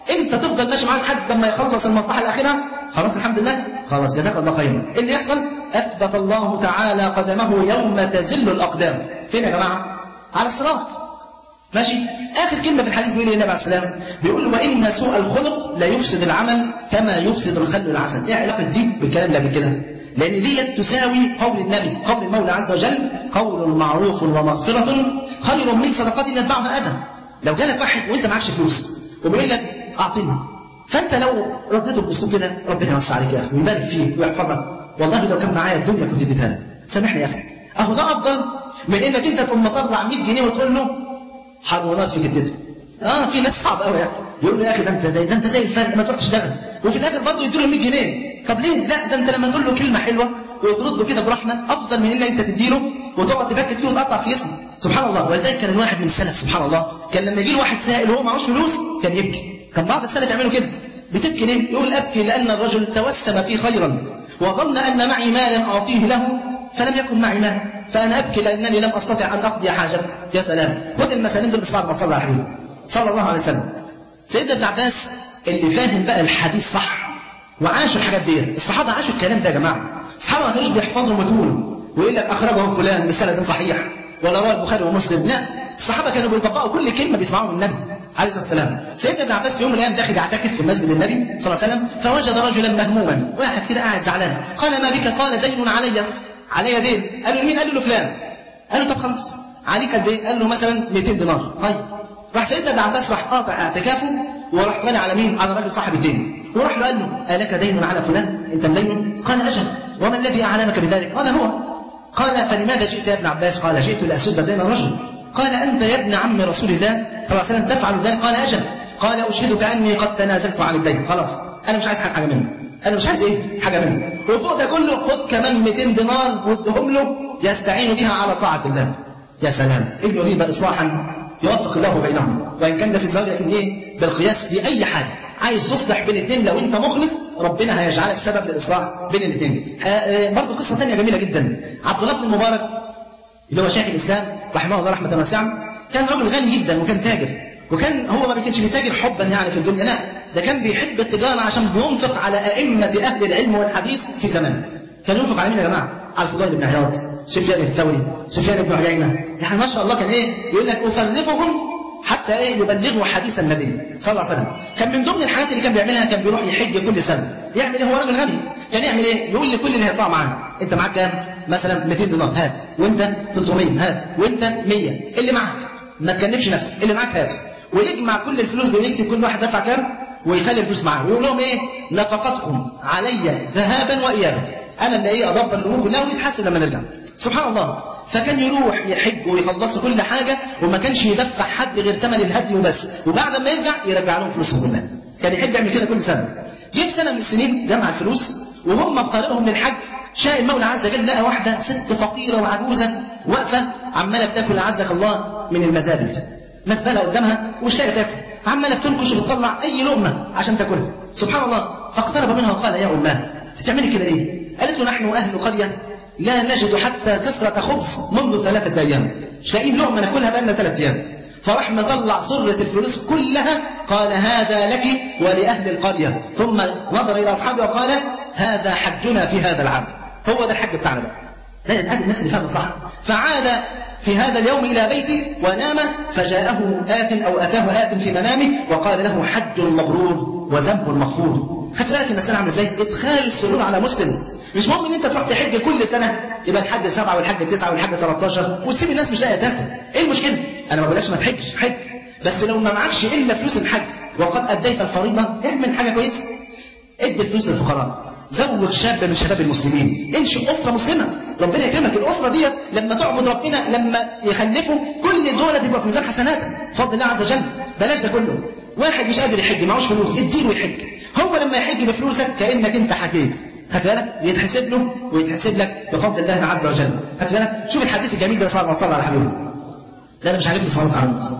انت تفضل ماشي معاه لحد لما يخلص المصلحه الاخيره خلاص الحمد لله خلاص جزاك الله خيرا إيه اللي يحصل اثبت الله تعالى قدمه يوم تزل الاقدام فين يا جماعه على الصراط ماشي اخر كلمه في الحديث بيقول النبي عليه السلام بيقول وان سوء الخلق لا يفسد العمل كما يفسد الخل العسل ايه علاقه دي بالكلام اللي قبل كده لان ديت تساوي قول النبي قول المولى عز وجل قول معروف ومغفره خير من صدقات يتبعها اذى لو جالك واحد وانت معكش فلوس وبيقول لك اعطني فانت لو رديته باسلوب كده ربنا يوسع عليك يا اخي ويبارك فيك ويحفظك والله لو كان معايا الدنيا كنت اديتها لك سامحني يا اخي اهو ده افضل من انك انت تقوم مطلع 100 جنيه وتقول له حرونات في جدتك اه في ناس صعب قوي يا اخي يقول له يا اخي ده انت زي ده انت زي الفرق ما تروح تشتغل وفي الاخر برضه يديله 100 جنيه طب ليه لا ده انت لما تقول له كلمه حلوه وترده كده برحمه افضل من ان انت تديله وتقعد تفكر فيه وتقطع في اسمه سبحان الله ولذلك كان الواحد من السلف سبحان الله كان لما يجي له واحد سائل وهو معهوش فلوس كان يبكي كان بعض السلف يعملوا كده بتبكي ليه يقول ابكي لان الرجل توسم في خيرا وظن ان معي مالا اعطيه له فلم يكن معي مال فانا ابكي لانني لم استطع ان اقضي حاجتي يا سلام خد المثالين دول بس بعد ما تصلى على حبيبي صلى الله عليه وسلم سيدنا ابن عباس اللي فاهم بقى الحديث صح وعاشوا الحاجات دي الصحابه عاشوا الكلام ده يا جماعه الصحابه ما كانوش بيحفظوا متون ويقول لك اخرجه فلان بسند صحيح ولا رواه البخاري ومسلم لا الصحابه كانوا بيطبقوا كل كلمه بيسمعوها من النبي عليه الصلاه والسلام سيدنا ابن عباس في يوم من الايام داخل يعتكف في مسجد النبي صلى الله عليه وسلم فوجد رجلا مهموما واحد كده قاعد زعلان قال ما بك قال دين علي علي دين قال له مين قال له فلان قال له طب خلاص عليك قد ايه قال له مثلا 200 دينار طيب راح سيدنا ابن عباس راح قاطع اعتكافه وراح طالع على مين على راجل صاحب الدين وراح له قال له الك دين على فلان انت مدين قال اجل وما الذي اعلمك بذلك قال هو قال فلماذا جئت يا ابن عباس قال جئت لاسد دين الرجل قال انت يا ابن عم رسول الله صلى الله عليه وسلم تفعل ذلك قال اجل قال اشهدك اني قد تنازلت عن الدين خلاص انا مش عايز حاجه منه انا مش عايز ايه حاجه منه وفوق ده كله خد كمان 200 دينار وادهم له يستعين بها على طاعه الله يا سلام إن يريد إصلاحا يوفق الله بينهم وإن كان ده في الزاوية لكن إيه بالقياس في أي حاجة عايز تصلح بين الاثنين لو أنت مخلص ربنا هيجعلك سبب للإصلاح بين الاثنين برضه قصة ثانية جميلة جدا عبد الله بن المبارك اللي هو شيخ الإسلام رحمه الله رحمة واسعة كان رجل غني جدا وكان تاجر وكان هو ما كانش بيتاجر حبا يعني في الدنيا لا ده كان بيحب التجارة عشان بينفق على أئمة أهل العلم والحديث في زمانه كان ينفق على مين يا جماعة؟ على الفضيل بن عياض سفيان الثوري سفيان بن عيينة يعني ما شاء الله كان ايه يقول لك أفرغهم حتى ايه يبلغوا حديث النبي صلى الله عليه وسلم كان من ضمن الحاجات اللي كان بيعملها كان بيروح يحج كل سنة يعمل ايه هو راجل غني كان يعمل ايه يقول لكل اللي هيطلع معاه انت معاك كام مثلا 200 دينار هات وانت 300 هات وانت 100 اللي معاك ما تكلفش نفسك اللي معاك هات ويجمع كل الفلوس دي ويكتب كل واحد دفع كام ويخلي الفلوس معاه ويقول لهم ايه نفقتكم علي ذهابا وايابا انا اللي ايه ادبر الامور كلها ونتحاسب لما نرجع سبحان الله فكان يروح يحج ويخلص كل حاجه وما كانش يدفع حد غير ثمن الهدي وبس وبعد ما يرجع يرجع لهم فلوسهم كلها كان يحب يعمل كده كل سنه جه في سنه من السنين جمع الفلوس وهم في طريقهم للحج شاء المولى عز وجل لقى واحده ست فقيره وعجوزه واقفه عماله بتاكل عزك الله من المزابل مزبله قدامها ومش لاقيه تاكل عماله بتنكش وبتطلع اي لقمه عشان تاكلها سبحان الله فاقترب منها وقال يا اماه بتعملي كده ليه؟ قالت له نحن اهل قريه لا نجد حتى كسرة خبز منذ ثلاثة أيام مش لاقيين لقمة ناكلها بقالنا ثلاثة أيام فراح مطلع صرة الفلوس كلها قال هذا لك ولأهل القرية ثم نظر إلى أصحابه وقال هذا حجنا في هذا العام هو ده الحج بتاعنا بقى لا هذه الناس اللي فاهمة صح فعاد في هذا اليوم إلى بيته ونام فجاءه آت أو أتاه آت في منامه وقال له حج مبرور وذنب مغفور خدت بالك المسألة عاملة ازاي؟ إدخال السرور على مسلم مش مهم ان انت تروح تحج كل سنه يبقى الحج سبعه والحج تسعه والحج 13 وتسيب الناس مش لاقيه تاكل ايه المشكله انا ما بقولكش ما تحجش حج بس لو ما معكش الا فلوس الحج وقد اديت الفريضه اعمل حاجه كويسه ادي الفلوس للفقراء زوج شاب من شباب المسلمين انشئ اسره مسلمه ربنا يكرمك الاسره ديت لما تعبد ربنا لما يخلفوا كل دول تبقى في ميزان حسناتك بفضل الله عز وجل بلاش ده كله واحد مش قادر يحج معهوش فلوس اديله يحج هو لما يحج بفلوسك كانك انت حكيت خدت بالك يتحسب له ويتحسب لك بفضل الله عز وجل خدت بالك شوف الحديث الجميل ده صلى الله عليه حبيبي لا انا مش عاجبني صلاه عنه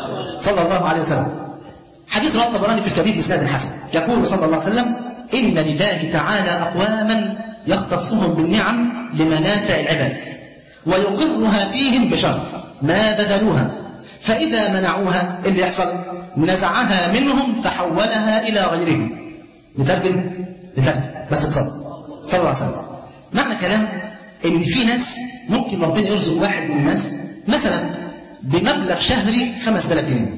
صلى الله عليه وسلم حديث رواه الطبراني في الكبير باسناد حسن يقول صلى الله عليه وسلم ان لله تعالى اقواما يختصهم بالنعم لمنافع العباد ويقرها فيهم بشرط ما بذلوها فإذا منعوها اللي يحصل نزعها منهم فحولها إلى غيرهم نترجم نترجم بس تصدق صلى الله عليه وسلم معنى كلام ان في ناس ممكن ربنا يرزق واحد من الناس مثلا بمبلغ شهري 5000 جنيه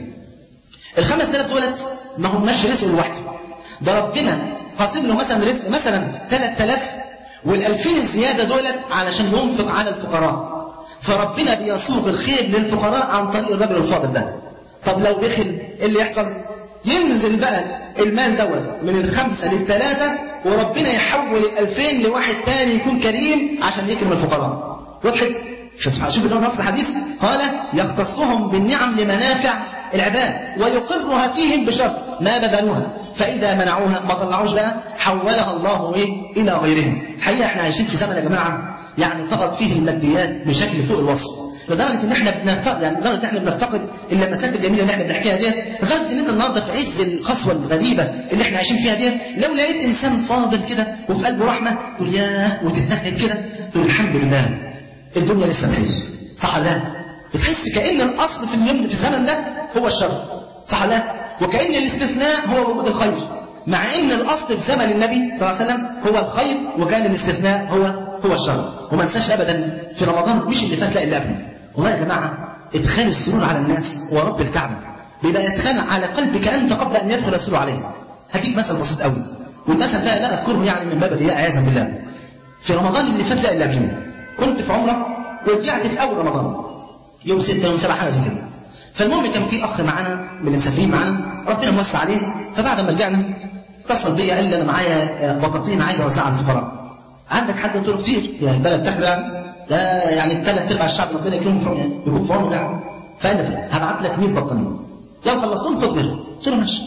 ال 5000 دولت ما هماش رزق لوحده ده ربنا قاسم له مثلا رزق مثلا 3000 وال 2000 الزياده دولت علشان ينفق على الفقراء فربنا بيصوغ الخير للفقراء عن طريق الرجل الفاضل ده طب لو بخل ايه اللي يحصل ينزل بقى المال دوت من الخمسة للثلاثة وربنا يحول الألفين لواحد تاني يكون كريم عشان يكرم الفقراء وضحت فسبحان شوف اللي نص الحديث قال يختصهم بالنعم لمنافع العباد ويقرها فيهم بشرط ما بذلوها فإذا منعوها ما طلعوش بقى حولها الله إيه إلى غيرهم الحقيقة احنا عايشين في زمن يا جماعة يعني طغت فيه الماديات بشكل فوق الوصف لدرجه ان احنا بنفتقد يعني لدرجه ان احنا بنفتقد اللمسات الجميله اللي احنا بنحكيها ديت لدرجه ان انت النهارده في عز القسوه الغريبه اللي احنا عايشين فيها ديت لو لقيت انسان فاضل كده وفي قلبه رحمه تقول ياه وتتنهد كده تقول الحمد لله الدنيا لسه بخير صح ولا لا؟ بتحس كان الاصل في اليوم في الزمن ده هو الشر صح ولا لا؟ وكان الاستثناء هو وجود الخير مع ان الاصل في زمن النبي صلى الله عليه وسلم هو الخير وكان الاستثناء هو هو الشر وما ننساش ابدا في رمضان مش اللي فات لا اللي قبله والله يا جماعه ادخال السرور على الناس هو رب الكعبه بيبقى ادخال على قلبك انت قبل ان يدخل السرور عليه هديك مثل بسيط قوي والمثل ده لا اذكره يعني من باب الرياء عياذا بالله في رمضان اللي فات لا اللي قبله كنت في عمره ورجعت في اول رمضان يوم 6 يوم 7 حاجه زي كده فالمهم كان في اخ معانا من المسافرين معانا ربنا موسع عليه فبعد ما رجعنا اتصل بيا قال لي انا معايا بطاطين عايز اوزعها على الفقراء عندك حد قلت له كتير يعني البلد تحلو يعني ده يعني ثلاث ارباع الشعب ربنا يكرمهم يعني يكون في عمره يعني فانا هبعت لك 100 بطانيه لو خلصتهم خد منهم قلت له ماشي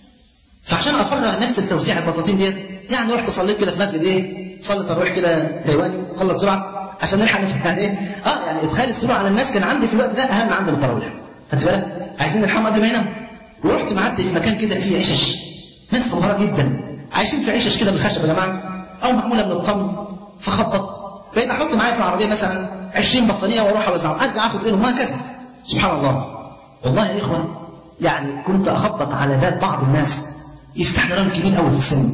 فعشان افرغ نفس التوزيع البطاطين ديت يعني رحت صليت كده في مسجد ايه صلي ترويح كده تايواني خلص بسرعه عشان نلحق يعني ايه اه يعني ادخال السرور على الناس كان عندي في الوقت ده اهم عندي من التراويح خدت بالك عايزين نلحقهم قبل ما يناموا ورحت معدي في مكان كده فيه عشش ناس فقراء جدا عايشين في عشش كده بالخشب يا جماعه او معموله من الطمي فخبط بقيت احط معايا في العربيه مثلا 20 بطانيه واروح اوزعهم ارجع اخد منهم وهكذا سبحان الله والله يا اخوان يعني كنت اخبط على باب بعض الناس يفتح لي راجل كبير قوي في السن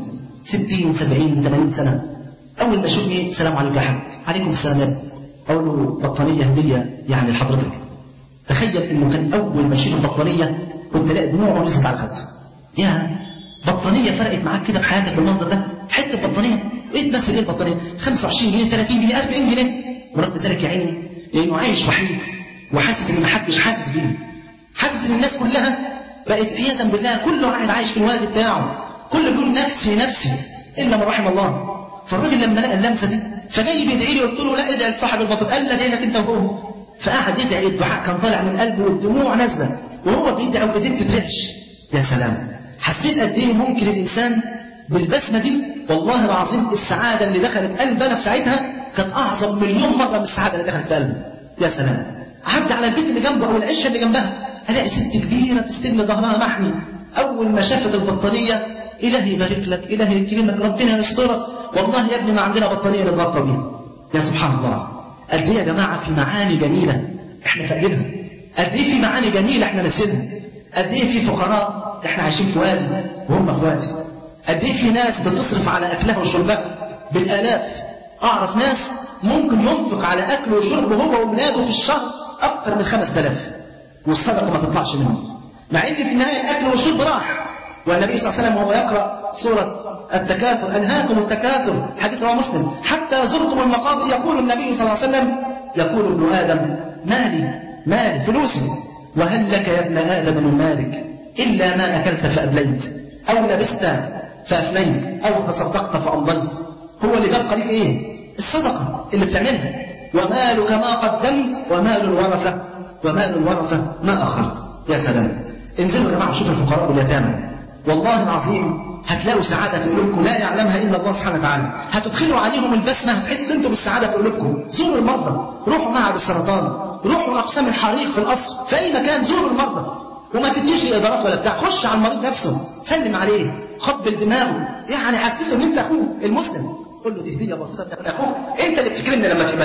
60 70 80 سنه اول ما يشوفني السلام عليكم يا حاج عليكم السلام يا ابني اقول له بطانيه هديه يعني لحضرتك تخيل انه كان اول ما يشوف البطانيه كنت الاقي دموعه نزلت على خده يا بطانيه فرقت معاك كده في حياتك بالمنظر ده حته بطانيه ايه تمثل ايه البطانيه 25 جنيه 30 جنيه 40 جنيه ورب ذلك يا عيني لانه عايش وحيد وحاسس ان ما حدش حاسس بيه حاسس ان الناس كلها بقت عياذا بالله كله قاعد عايش في الوادي بتاعه كله بيقول نفسي نفسي الا من رحم الله فالراجل لما لقى اللمسه دي فجاي بيدعي لي قلت له لا ادعي لصاحب البطل قال لا دينك انت وهو فقعد يدعي الدعاء كان طالع من قلبه والدموع نازله وهو بيدعي وايديه بتترعش يا سلام حسيت قد ايه ممكن الانسان بالبسمه دي والله العظيم السعاده اللي دخلت قلبنا في ساعتها كانت اعظم مليون مره من السعاده اللي دخلت في قلبي يا سلام عدى على البيت اللي جنبه او العشه اللي جنبها الاقي ست كبيره في السن ظهرها محمي اول ما شافت البطانيه الهي يبارك لك الهي يكرمك ربنا يسترك والله يا ابني ما عندنا بطانيه نتغطى بيها يا سبحان الله قد ايه يا جماعه في معاني جميله احنا فاقدينها قد ايه في معاني جميله احنا نسينها قد ايه في فقراء احنا عايشين في وادي وهم في وادي قد ايه في ناس بتصرف على اكلها وشربها بالالاف اعرف ناس ممكن ينفق على اكله وشربه هو واولاده في الشهر اكثر من 5000 والصدقه ما تطلعش منهم مع ان في النهايه الاكل والشرب راح والنبي صلى الله عليه وسلم وهو يقرا سوره التكاثر انهاكم التكاثر حديث رواه مسلم حتى زرتم المقابر يقول النبي صلى الله عليه وسلم يقول ابن ادم مالي مالي فلوسي وهل لك يا ابن ادم من مالك الا ما اكلت فابليت او لبست فافنيت او تصدقت فامضيت هو اللي بقى لك ايه الصدقه اللي بتعملها ومالك ما قدمت ومال الورثه ومال الورثه ما اخرت يا سلام انزلوا يا جماعه شوفوا الفقراء واليتامى والله العظيم هتلاقوا سعادة في قلوبكم لا يعلمها إلا الله سبحانه وتعالى هتدخلوا عليهم البسمة هتحسوا أنتم بالسعادة في قلوبكم زوروا المرضى روحوا معهد السرطان روحوا أقسام الحريق في القصر في أي مكان زوروا المرضى وما تديش لي إدارات ولا بتاع خش على المريض نفسه سلم عليه قبل دماغه يعني حسسه ان انت اخوه المسلم قول له دي هديه بسيطه من اخوك انت اللي بتكرمني لما تقبلها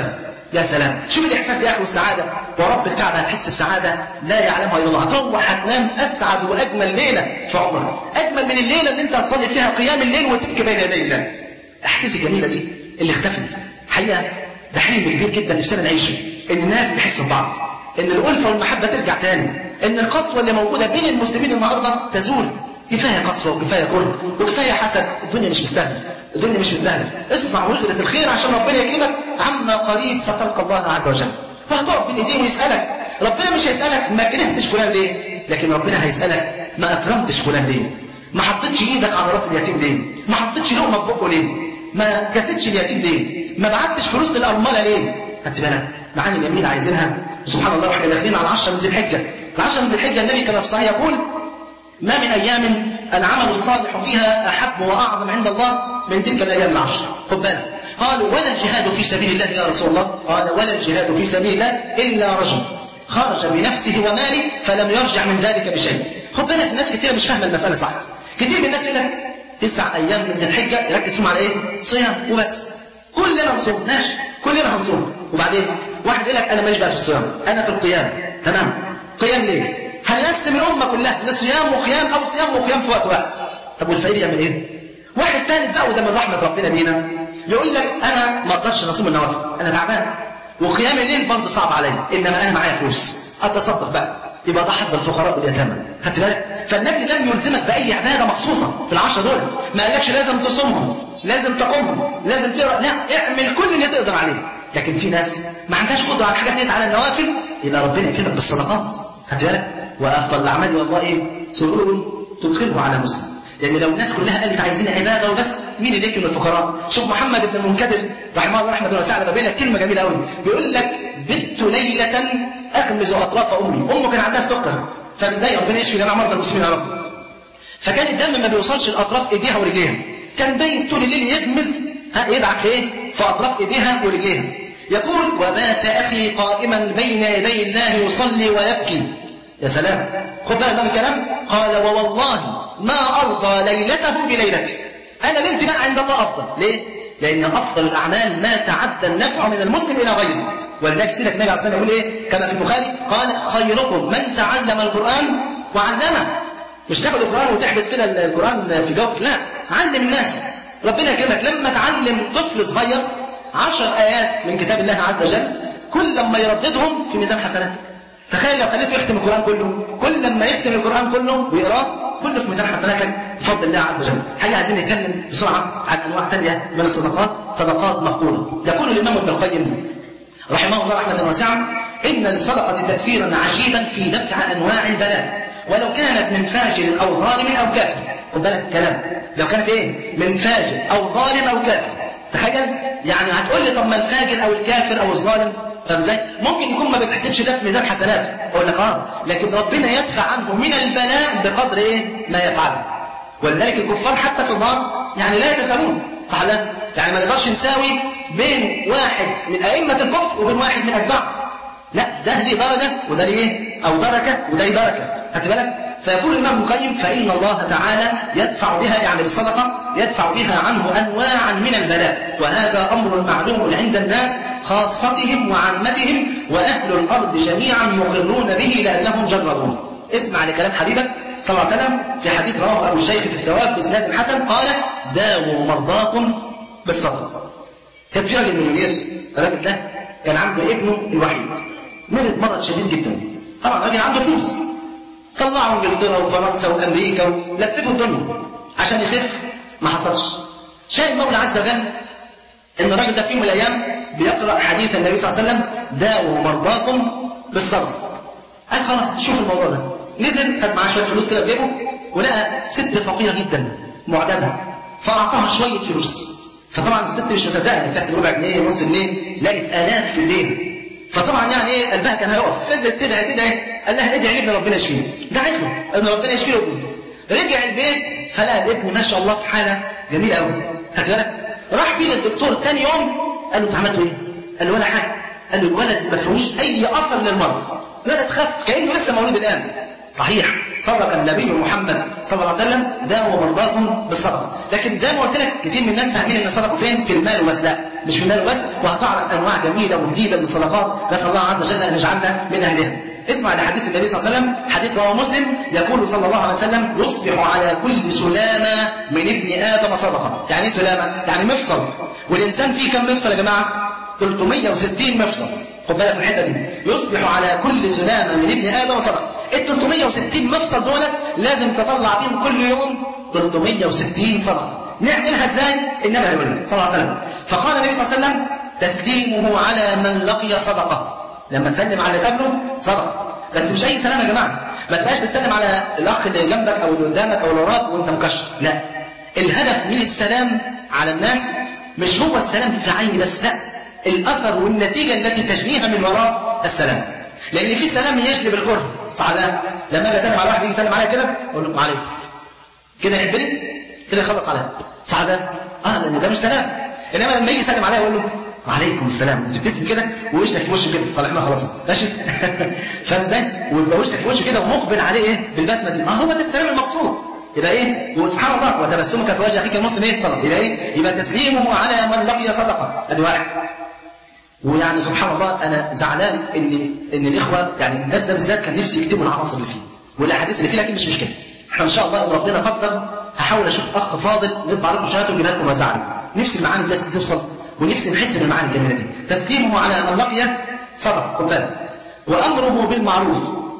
يا سلام شوف الاحساس يا اخي والسعاده ورب الكعبه هتحس بسعاده لا يعلمها الا الله هتروح هتنام اسعد واجمل ليله في عمرك اجمل من الليله اللي انت هتصلي فيها قيام الليل وتبكي بين يدي الله الاحاسيس الجميله دي اللي اختفت حقيقه ده حلم كبير جدا نفسنا نعيشه ان الناس تحس ببعض ان الالفه والمحبه ترجع تاني ان القسوه اللي موجوده بين المسلمين النهارده تزول كفايه قسوه وكفايه كره وكفايه حسد الدنيا مش مستاهله الدنيا مش مستاهله اسمع واغرس الخير عشان ربنا يكرمك عما قريب ستلقى الله عز وجل فهتقف بين ايديه ويسالك ربنا مش هيسالك ما كرهتش فلان ليه لكن ربنا هيسالك ما اكرمتش فلان ليه ما حطيتش ايدك على راس اليتيم ليه ما حطيتش لقمه في بقه ليه ما كسيتش اليتيم ليه ما بعتش فلوس للارمله ليه خدت بالك معاني جميله عايزينها سبحان الله واحنا داخلين على 10 من ذي الحجه العشر من ذي الحجه النبي كما في صحيح يقول ما من ايام العمل الصالح فيها احب واعظم عند الله من تلك الايام العشر خد بالك قالوا ولا الجهاد في سبيل الله يا رسول الله قال ولا الجهاد في سبيل الله الا رجل خرج بنفسه وماله فلم يرجع من ذلك بشيء خد بالك ناس كتير مش فاهمه المساله صح كتير من الناس يقول لك تسع ايام من ذي الحجه يركز فيهم على ايه؟ صيام وبس كلنا نصوم ماشي كلنا هنصوم وبعدين واحد يقول لك انا ماليش بقى في الصيام انا في القيام تمام قيام ليه؟ هنقسم الامه كلها لصيام وقيام او صيام وقيام في وقت واحد طب والفقير يعمل ايه؟ واحد تاني بقى وده من رحمه ربنا بينا يقول لك انا ما اقدرش اصوم النوافل انا تعبان وقيام الليل برضه صعب عليا انما انا معايا فلوس اتصدق بقى يبقى ده حظ الفقراء واليتامى خدت بالك فالنبي لم يلزمك باي عباده مخصوصه في العشره دول ما قالكش لازم تصومهم لازم تقومهم لازم تقرا لا اعمل كل اللي تقدر عليه لكن في ناس ما عندهاش قدره على حاجات ديت على النوافل يبقى ربنا يكرمك بالصدقات خدت بالك وافضل الاعمال والله ايه سرور تدخله على مسلم لان لو الناس كلها قالت عايزين عباده وبس مين اللي يكرم الفقراء شوف محمد بن المنكدر رحمه الله رحمه الله وسعد بيقول لك كلمه جميله قوي بيقول لك بت ليله اغمز اطراف امي امه كان عندها سكر فازاي ربنا يشفي جميع مرضى المسلمين يا رب فكان الدم ما بيوصلش لاطراف ايديها ورجليها كان باين طول الليل يغمز ها يدعك ايه في اطراف ايديها ورجليها يقول ومات اخي قائما بين يدي الله يصلي ويبكي يا سلام خد بالك من الكلام قال ووالله ما ارضى ليلته بليلتي انا ليلتي بقى عند الله افضل ليه لان افضل الاعمال ما تعدى النفع من المسلم الى غيره ولذلك سيدك النبي عليه الصلاه والسلام يقول ايه كما في البخاري قال خيركم من تعلم القران وعلمه مش تاخد القران وتحبس كده القران في جوفك لا علم الناس ربنا يكرمك لما تعلم طفل صغير عشر ايات من كتاب الله عز وجل كل لما يرددهم في ميزان حسناتك تخيل لو خليته يختم القران كله كل لما يختم القران كله ويقراه كله في ميزان حسناتك بفضل الله عز وجل حاجه عايزين نتكلم بسرعه عن انواع ثانيه من الصدقات صدقات مقبوله يقول الامام ابن القيم رحمه الله رحمه واسعه ان للصدقه تاثيرا عجيبا في دفع انواع البلاء ولو كانت من فاجر او ظالم او كافر خد بالك كلام لو كانت ايه من فاجر او ظالم او كافر تخيل يعني هتقول لي طب ما الفاجر او الكافر او الظالم طب ازاي؟ ممكن يكون ما بتحسبش ده في ميزان حسناته، اقول لك اه، لكن ربنا يدفع عنه من البلاء بقدر ايه؟ ما يفعله. ولذلك الكفار حتى في النار يعني لا يتساوون، صح لا؟ يعني ما نقدرش نساوي بين واحد من ائمه الكفر وبين واحد من اتباعه. لا ده دي درجه وده ليه ايه؟ او دركه وده ليه بركه، خدت بالك؟ فيقول الإمام القيم فإن الله تعالى يدفع بها يعني بالصدقة يدفع بها عنه أنواعا من البلاء وهذا أمر معلوم عند الناس خاصتهم وعامتهم وأهل الأرض جميعا مقرون به لأنهم جربوه اسمع لكلام حبيبك صلى الله عليه وسلم في حديث رواه أبو الشيخ في الثواب بإسناد حسن قال داووا مرضاكم بالصدقة كان في راجل مليونير الراجل ده كان عنده ابنه الوحيد مرض مرض شديد جدا طبعا الراجل عنده فلوس طلعوا انجلترا وفرنسا وامريكا ولففوا الدنيا عشان يخف ما حصلش شاء المولى عز وجل ان الراجل ده في يوم من الايام بيقرا حديث النبي صلى الله عليه وسلم داووا مرضاكم بالصبر قال خلاص شوف الموضوع ده نزل خد معاه شويه فلوس كده في جيبه ولقى ست فقيره جدا معدمه فاعطاها شويه فلوس فطبعا الست مش مصدقه بتحسب ربع جنيه نص جنيه لقت الاف في الليل فطبعا يعني ايه قلبها كان هيقف فضلت تدعي تدعي قال لها ادعي ابن ربنا يشفيه دعت له ان ربنا يشفيه ابنه رجع البيت فلقى الابن ما شاء الله في حاله جميله قوي خدت بالك راح بيه للدكتور تاني يوم قال له انت عملت ايه؟ قال له ولا حاجه قال له الولد ما فيهوش اي اثر للمرض الولد خف كانه لسه مولود الان صحيح صدق النبي محمد صلى الله عليه وسلم داووا مرضاكم بالصدقه لكن زي ما قلت لك كتير من الناس فاهمين ان الصدقه فين في المال وبس لا مش في المال وبس وهتعرف انواع جميله وجديده من الصدقات نسال الله عز وجل ان يجعلنا من اهلها اسمع لحديث النبي صلى الله عليه وسلم حديث رواه مسلم يقول صلى الله عليه وسلم يصبح على كل سلامة من ابن آدم صدقة يعني ايه سلامة؟ يعني مفصل والإنسان فيه كم مفصل يا جماعة؟ 360 مفصل خد بالك من الحته دي يصبح على كل سلامه من ابن ادم صدقه ال 360 مفصل دولت لازم تطلع فيهم كل يوم 360 صدقه نعملها ازاي النبي هيقول لنا صلى الله عليه وسلم فقال النبي صلى الله عليه وسلم تسليمه على من لقي صدقه لما تسلم على اللي قبله صدقه بس مش اي سلام يا جماعه ما تبقاش بتسلم على الاخ اللي جنبك او اللي قدامك او اللي وراك وانت مكشر لا الهدف من السلام على الناس مش هو السلام في عين بس لا الاثر والنتيجه التي تجنيها من وراء السلام لان في سلام يجلب الكره صح لا لما اجي اسلم على واحد يجي يسلم عليا كده اقول له عليكم كده يحبني كده يخلص عليا صح ده اه لان ده مش سلام انما لما يجي يسلم عليا اقول له وعليكم السلام تبتسم كده ووشك في وشه كده صالحنا خلاص ماشي فاهم ازاي ويبقى وشك في وشه كده ومقبل عليه ايه بالبسمه دي ما هو ده السلام المقصود يبقى ايه وسبحان الله وتبسمك في وجه اخيك المسلم ايه صدقه يبقى ايه يبقى تسليمه على من لقي صدقه ادي واحد ويعني سبحان الله انا زعلان ان ان الاخوه يعني الناس ده بالذات كان نفسي يكتبوا العناصر اللي فيه والاحاديث اللي فيه لكن مش مشكله احنا ان شاء الله لو ربنا قدر هحاول اشوف اخ فاضل نطبع لكم شهادته ونجيبها لكم وزعلي نفسي المعاني الناس دي توصل ونفسي نحس بالمعاني الجميله دي تسليمه على من لقي صدقه خد بالك وامره بالمعروف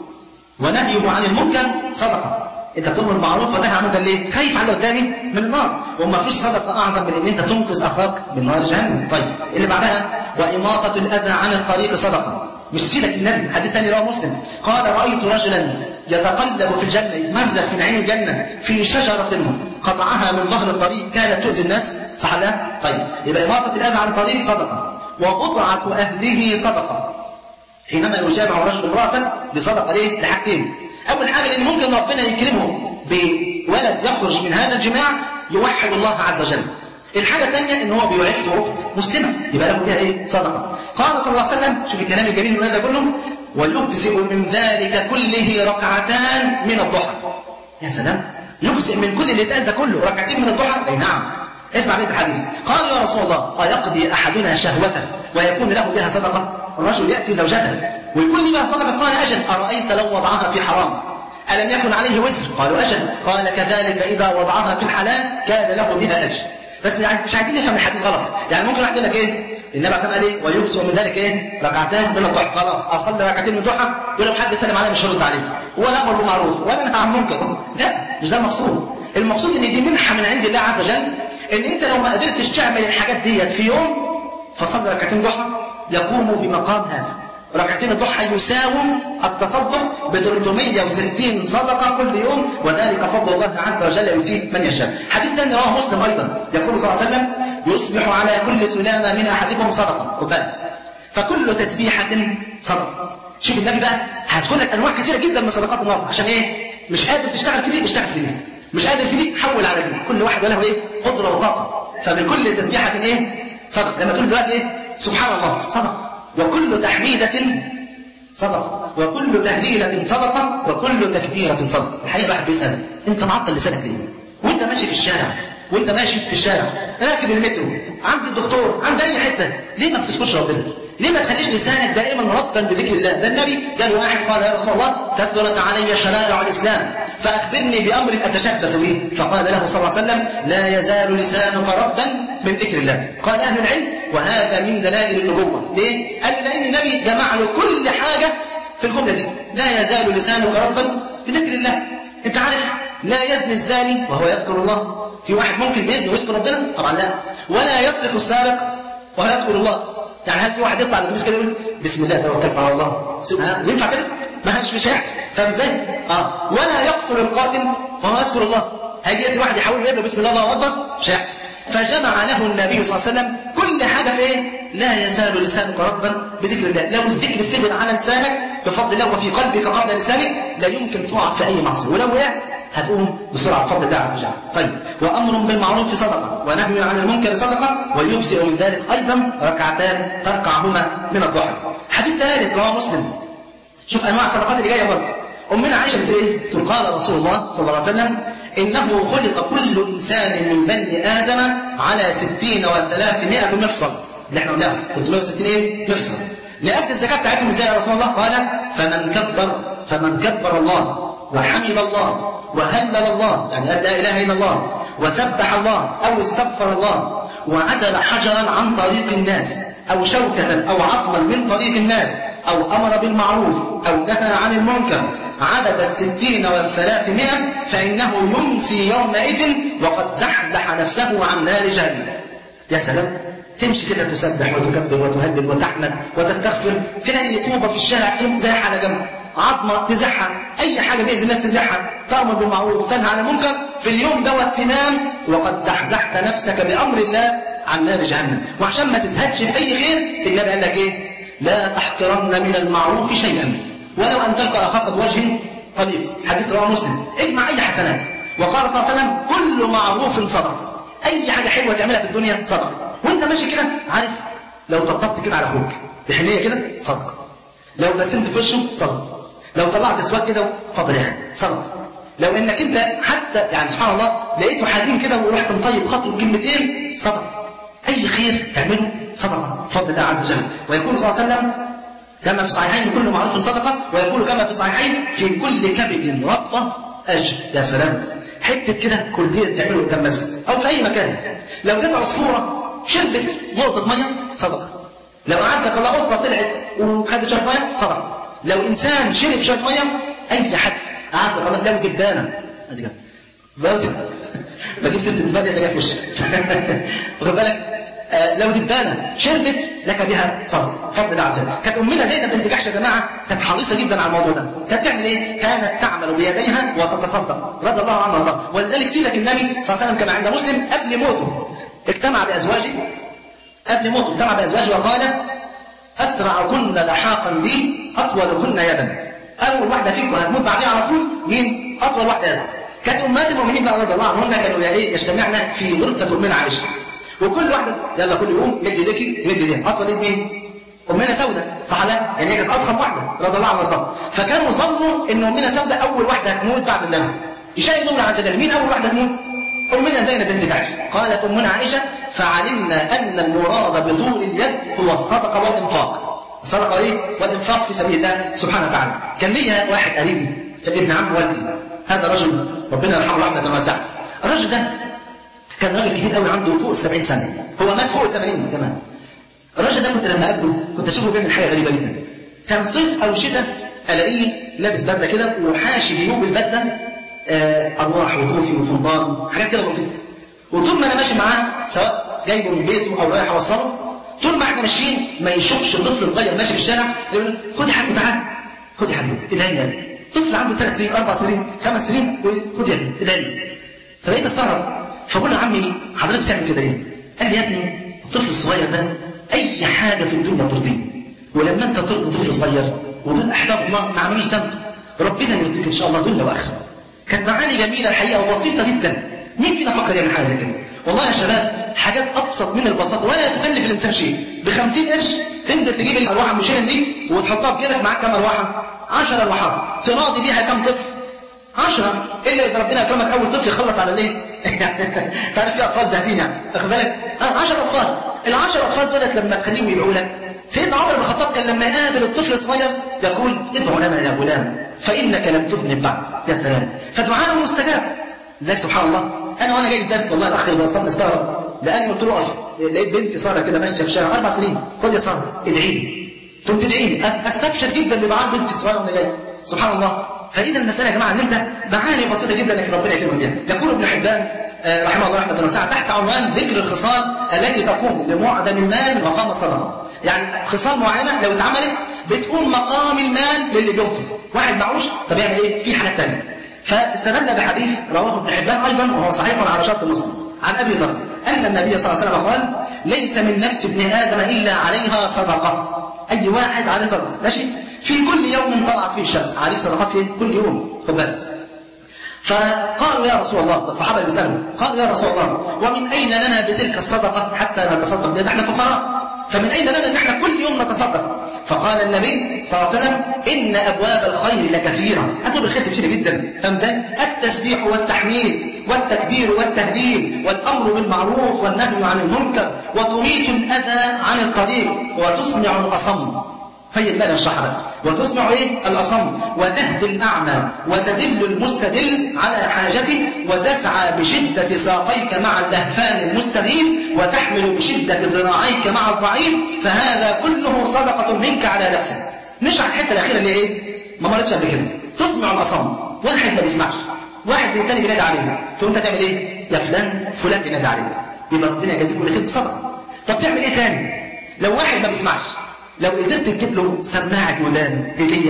ونهيه عن المنكر صدقه انت بتؤمر بالمعروف ونهي عن المنكر ليه؟ خايف على اللي قدامي من النار وما فيش صدقه اعظم من ان انت تنقذ اخاك من نار جهنم طيب اللي بعدها واماطه الاذى عن الطريق صدقه مش سيرة النبي حديث ثاني رواه مسلم قال رايت رجلا يتقلب في الجنه يتمرد في عين الجنه في شجره قطعها من ظهر الطريق كانت تؤذي الناس صح لا؟ طيب يبقى اماطه الاذى عن الطريق صدقه وبضعه اهله صدقه حينما يجامع رجل امراه بصدقه ليه؟ لحاجتين أول حاجة لأن ممكن ربنا يكرمه بولد يخرج من هذا الجماع يوحد الله عز وجل. الحاجة الثانية إن هو بيعف أخت مسلمة يبقى له بها إيه؟ صدقة. قال صلى الله عليه وسلم شوف الكلام الجميل من هذا كله ويجزئ من ذلك كله ركعتان من الضحى. يا سلام يجزئ من كل اللي اتقال ده كله ركعتين من الضحى؟ أي نعم. اسمع بيت الحديث قال يا رسول الله أيقضي أحدنا شهوته ويكون له بها صدقة الرجل يأتي زوجته ويكون لي بها صدقة قال أجل أرأيت لو وضعها في حرام ألم يكن عليه وزر قالوا أجل قال كذلك إذا وضعها في الحلال كان له بها أجر بس مش عايزين نفهم الحديث غلط يعني ممكن واحد يقول لك ايه النبي عليه قال ايه ويجزء من ذلك ايه ركعتان من الضحى خلاص اصلي ركعتين من الضحى ولو حد سلم عليا مش هرد عليه ولا امر بالمعروف ولا نهى عن منكر لا مش ده المقصود المقصود ان دي منحه من عند الله عز وجل ان انت لو ما قدرتش تعمل الحاجات ديت في يوم فصلي ركعتين ضحى يقوم بمقام هذا ركعتين الضحى يساوي التصدق ب 360 صدقة كل يوم وذلك فضل الله عز وجل يؤتيه من يشاء. حديث ثاني رواه مسلم أيضا يقول صلى الله عليه وسلم يصبح على كل سلامة من أحدكم صدقة خد بالك فكل تسبيحة صدقة. شوف النبي بقى هذكر لك أنواع كثيرة جدا من صدقات النار عشان إيه؟ مش قادر تشتغل في دي اشتغل في دي. مش قادر في دي حول على دي. كل واحد وله إيه؟ قدرة وطاقة. فبكل تسبيحة إيه؟ صدقة. لما تقول دلوقتي إيه؟ سبحان الله صدقة. وكل تحميدة صدقة وكل تهليلة صدقة وكل تكبيرة صدقة الحقيقة واحد بيسأل أنت معطل لسانك ليه؟ وأنت ماشي في الشارع وأنت ماشي في الشارع راكب المترو عند الدكتور عند أي حتة ليه ما بتذكرش ربنا؟ ليه ما تخليش لسانك دائما رطبا بذكر الله؟ ده النبي قال واحد قال يا رسول الله كثرت علي شرائع الإسلام فأخبرني بأمر أتشبث به فقال له صلى الله عليه وسلم لا يزال لسانك رطبا من ذكر الله قال أهل العلم وهذا من دلائل النبوة ليه؟ قال لأن النبي جمع له كل حاجة في الجملة دي لا يزال لسانك رطبا بذكر الله أنت عارف لا يزني الزاني وهو يذكر الله في واحد ممكن بيزني ويذكر ربنا طبعا لا ولا يسرق السارق وهو يذكر الله يعني هل في واحد يطلع الاتوبيس كده يقول بسم الله توكلت على الله ها ينفع كده؟ ما مش مش هيحصل فاهم ازاي؟ اه ولا يقتل القاتل وهو يذكر الله هيجي ياتي واحد يحاول يقول بسم الله الله اكبر مش هيحصل فجمع له النبي صلى الله عليه وسلم كل حاجه في ايه؟ لا يزال لسانك رطبا بذكر الله، لو الذكر فضل على لسانك بفضل الله وفي قلبك قبل لسانك لا يمكن تقع في اي معصيه، ولو وقعت هتقوم بسرعه بفضل الله عز وجل. طيب وامر بالمعروف صدقه ونهي عن المنكر صدقه ويجزئ من ذلك ايضا ركعتان تركعهما من الضحى. حديث ثالث رواه مسلم. شوف انواع الصدقات اللي جايه برضه. أمنا عائشة بتقول إيه؟ تقول قال رسول الله صلى الله عليه وسلم إنه خلق كل إنسان من بني آدم على ستين وثلاثمائة مفصل اللي احنا قلناها 360 ايه؟ مفصل لأدي الزكاة بتاعتهم ازاي يا رسول الله؟ قال فمن كبر فمن كبر الله وحمد الله وهلل الله يعني قال لا إله إلا الله وسبح الله أو استغفر الله وعزل حجرا عن طريق الناس أو شوكة أو عظما من طريق الناس أو أمر بالمعروف أو نهى عن المنكر عدد الستين والثلاثمائة فإنه يمسي يومئذ وقد زحزح نفسه عن نار جهنم يا سلام تمشي كده تسبح وتكبر وتهلل وتحمد وتستغفر تلاقي طوبة في الشارع تقوم زايحة على جنب عظمة تزحها أي حاجة بإذن الله تزحها تأمر بالمعروف وتنهى عن المنكر في اليوم دوت تنام وقد زحزحت نفسك بأمر الله عن نار جهنم وعشان ما تزهدش في أي خير النبي قال لك إيه لا تحقرن من المعروف شيئا ولو أن تلقى أخاك بوجه طليق حديث رواه مسلم اجمع أي حسنات وقال صلى الله عليه وسلم كل معروف صدقة أي حاجة حلوة تعملها في الدنيا صدقة وأنت ماشي كده عارف لو طبطبت كده على أخوك بحنية كده صدقة لو بسمت في وشه صدقة لو طلعت سواك كده فضل يعني صدقة لو انك انت حتى يعني سبحان الله لقيته حزين كده ورحت مطيب خاطره بكلمتين صدقة اي خير تعمله صدقة بفضل الله عز وجل ويقول صلى الله عليه وسلم كما في الصحيحين كل معروف صدقة ويقول كما في الصحيحين في كل كبد رطبة أجر يا سلام حتة كده كلية تعمله قدام مسجد أو في أي مكان لو جت عصفورة شربت نقطة مية صدقة لو أعزك الله قطة طلعت وخدت شوية مية صدقة لو إنسان شرب شوية مية أي حد أعزك الله لو جبانة لو بجيب سيرة الدبانة اللي في وشك واخد بالك آه لو دبانة شربت لك بها صبر فضل الله عز وجل كانت أمنا زينب بنت جحش يا جماعة كانت حريصة جدا على الموضوع ده كانت تعمل إيه؟ كانت تعمل بيديها وتتصدق رضي الله عنها وارضاها ولذلك سيدك النبي صلى الله عليه وسلم كما عند مسلم قبل موته اجتمع بأزواجه قبل موته اجتمع بأزواجه وقال أسرعكن لحاقا بي أطولكن يدا أول واحدة فيكم هتموت بعديها على طول مين؟ أطول واحدة يدا كانت أمهات المؤمنين بقى رضي الله عنهن كانوا إيه يجتمعن في غرفة أمنا عائشة وكل واحدة يلا كل يوم مد ايديكي مد ايديها أطول ايد مين؟ أمنا سودة صح لا؟ يعني هي كانت أضخم واحدة رضي الله عنها وارضاها فكانوا ظنوا إن أمنا سودة أول واحدة هتموت بعد النبي يشاهد الله عز وجل مين أول واحدة تموت؟ أمنا زينب بنت جحش قالت أمنا عائشة فعلمنا أن المراد بطول اليد هو الصدقة والإنفاق الصدقة إيه؟ والإنفاق في سبيل الله سبحانه وتعالى كان ليا واحد قريبي كان ابن عم والدي هذا رجل ربنا يرحمه رحمة واسعة الرجل ده كان راجل كبير قوي عنده فوق السبعين سنة هو مات فوق الثمانين كمان الراجل ده كنت لما أقابله كنت أشوفه بيعمل حاجة غريبة جدا كان صيف أو شتاء ألاقيه لابس بدلة كده وحاشي جيوب البدلة أرواح وطوفي وطنبان حاجات كده بسيطة وطول ما أنا ماشي معاه سواء جايبه من بيته أو رايح أوصله طول ما احنا ماشيين ما يشوفش طفل صغير ماشي في الشارع يقول خد يا حبيبي تعال خد يا حبيبي ادعي لي طفل عنده ثلاث سنين اربع سنين خمس سنين يقول خد يا ابني ادعي لي فبقيت استغرب فبقول له عمي حضرتك بتعمل كده ليه؟ قال لي يا ابني الطفل الصغير ده اي حاجه في الدنيا ترضيه ولما انت ترضي طفل صغير ودول احباب الله ما عملوش ذنب ربنا يرضيك ان شاء الله دنيا واخره كانت معاني جميله الحقيقه وبسيطه جدا مين فينا فكر يعمل حاجه زي كده والله يا شباب حاجات ابسط من البساطه ولا تكلف الانسان شيء ب 50 قرش تنزل تجيب الارواح المشيلن دي وتحطها في جيبك معاك كام ارواحه 10 ارواحات تراضي بيها كام طفل 10 الا اذا ربنا اكرمك اول طفل يخلص على الايه تعرف في اطفال زاهدين يعني واخد بالك 10 اطفال ال 10 اطفال دولت لما تخليهم يدعوا لك سيدنا عمر بن الخطاب كان لما يقابل الطفل الصغير يقول ادعو لنا يا غلام فانك لم تذنب بعد يا سلام فدعاءه مستجاب زي سبحان الله انا وانا جاي الدرس والله الاخ اللي وصلني استغرب لاني قلت له اقف لقيت بنتي ساره كده ماشيه في الشارع اربع سنين خد يا ساره ادعي لي قلت تدعي لي استبشر جدا بدعاء بنتي الصغيره وانا جاي سبحان الله فاذا المساله يا جماعه ان انت معاني بسيطه جدا لكن ربنا يكرمك بها يقول ابن حبان رحمه الله رحمه واسعه تحت عنوان ذكر الخصال التي تقوم بمعدم المال مقام الصدقه يعني خصال معينه لو اتعملت بتقوم مقام المال للي بينفق واحد معوش طب يعمل ايه في حاجات ثانيه فاستدل بحديث رواه ابن حبان ايضا وهو صحيح على شرط مسلم عن ابي ذر ان النبي صلى الله عليه وسلم قال ليس من نفس ابن ادم الا عليها صدقه اي واحد عليه صدقه ماشي في كل يوم طلعت فيه الشمس عليك صدقات في كل يوم خد بالك فقالوا يا رسول الله الصحابه اللي بيسالوا قالوا يا رسول الله ومن اين لنا بتلك الصدقه حتى نتصدق بها احنا فقراء فمن أين لنا أن احنا كل يوم نتصدق فقال النبي صلى الله عليه وسلم إن أبواب الخير لكثيرة أبواب الخير كثيرة جدا فاهم ازاي؟ التسبيح والتحميد والتكبير والتهليل والأمر بالمعروف والنهي عن المنكر وتميت الأذى عن القريب وتسمع الأصم هي بقى الشحرة وتسمع ايه الاصم وتهدي الاعمى وتدل المستدل على حاجته وتسعى بشدة ساقيك مع اللهفان المستغيث وتحمل بشدة ذراعيك مع الضعيف فهذا كله صدقة منك على نفسك نشرح الحتة الأخيرة اللي ايه ما مرتش قبل كده تسمع الاصم واحد ما بيسمعش واحد من تاني بينادي عليه تقوم انت تعمل ايه يا فلان فلان بينادي عليه يبقى ربنا يجازيك كل خير بصدقة طب تعمل ايه تاني لو واحد ما بيسمعش لو قدرت تجيب له سماعة ودان هدية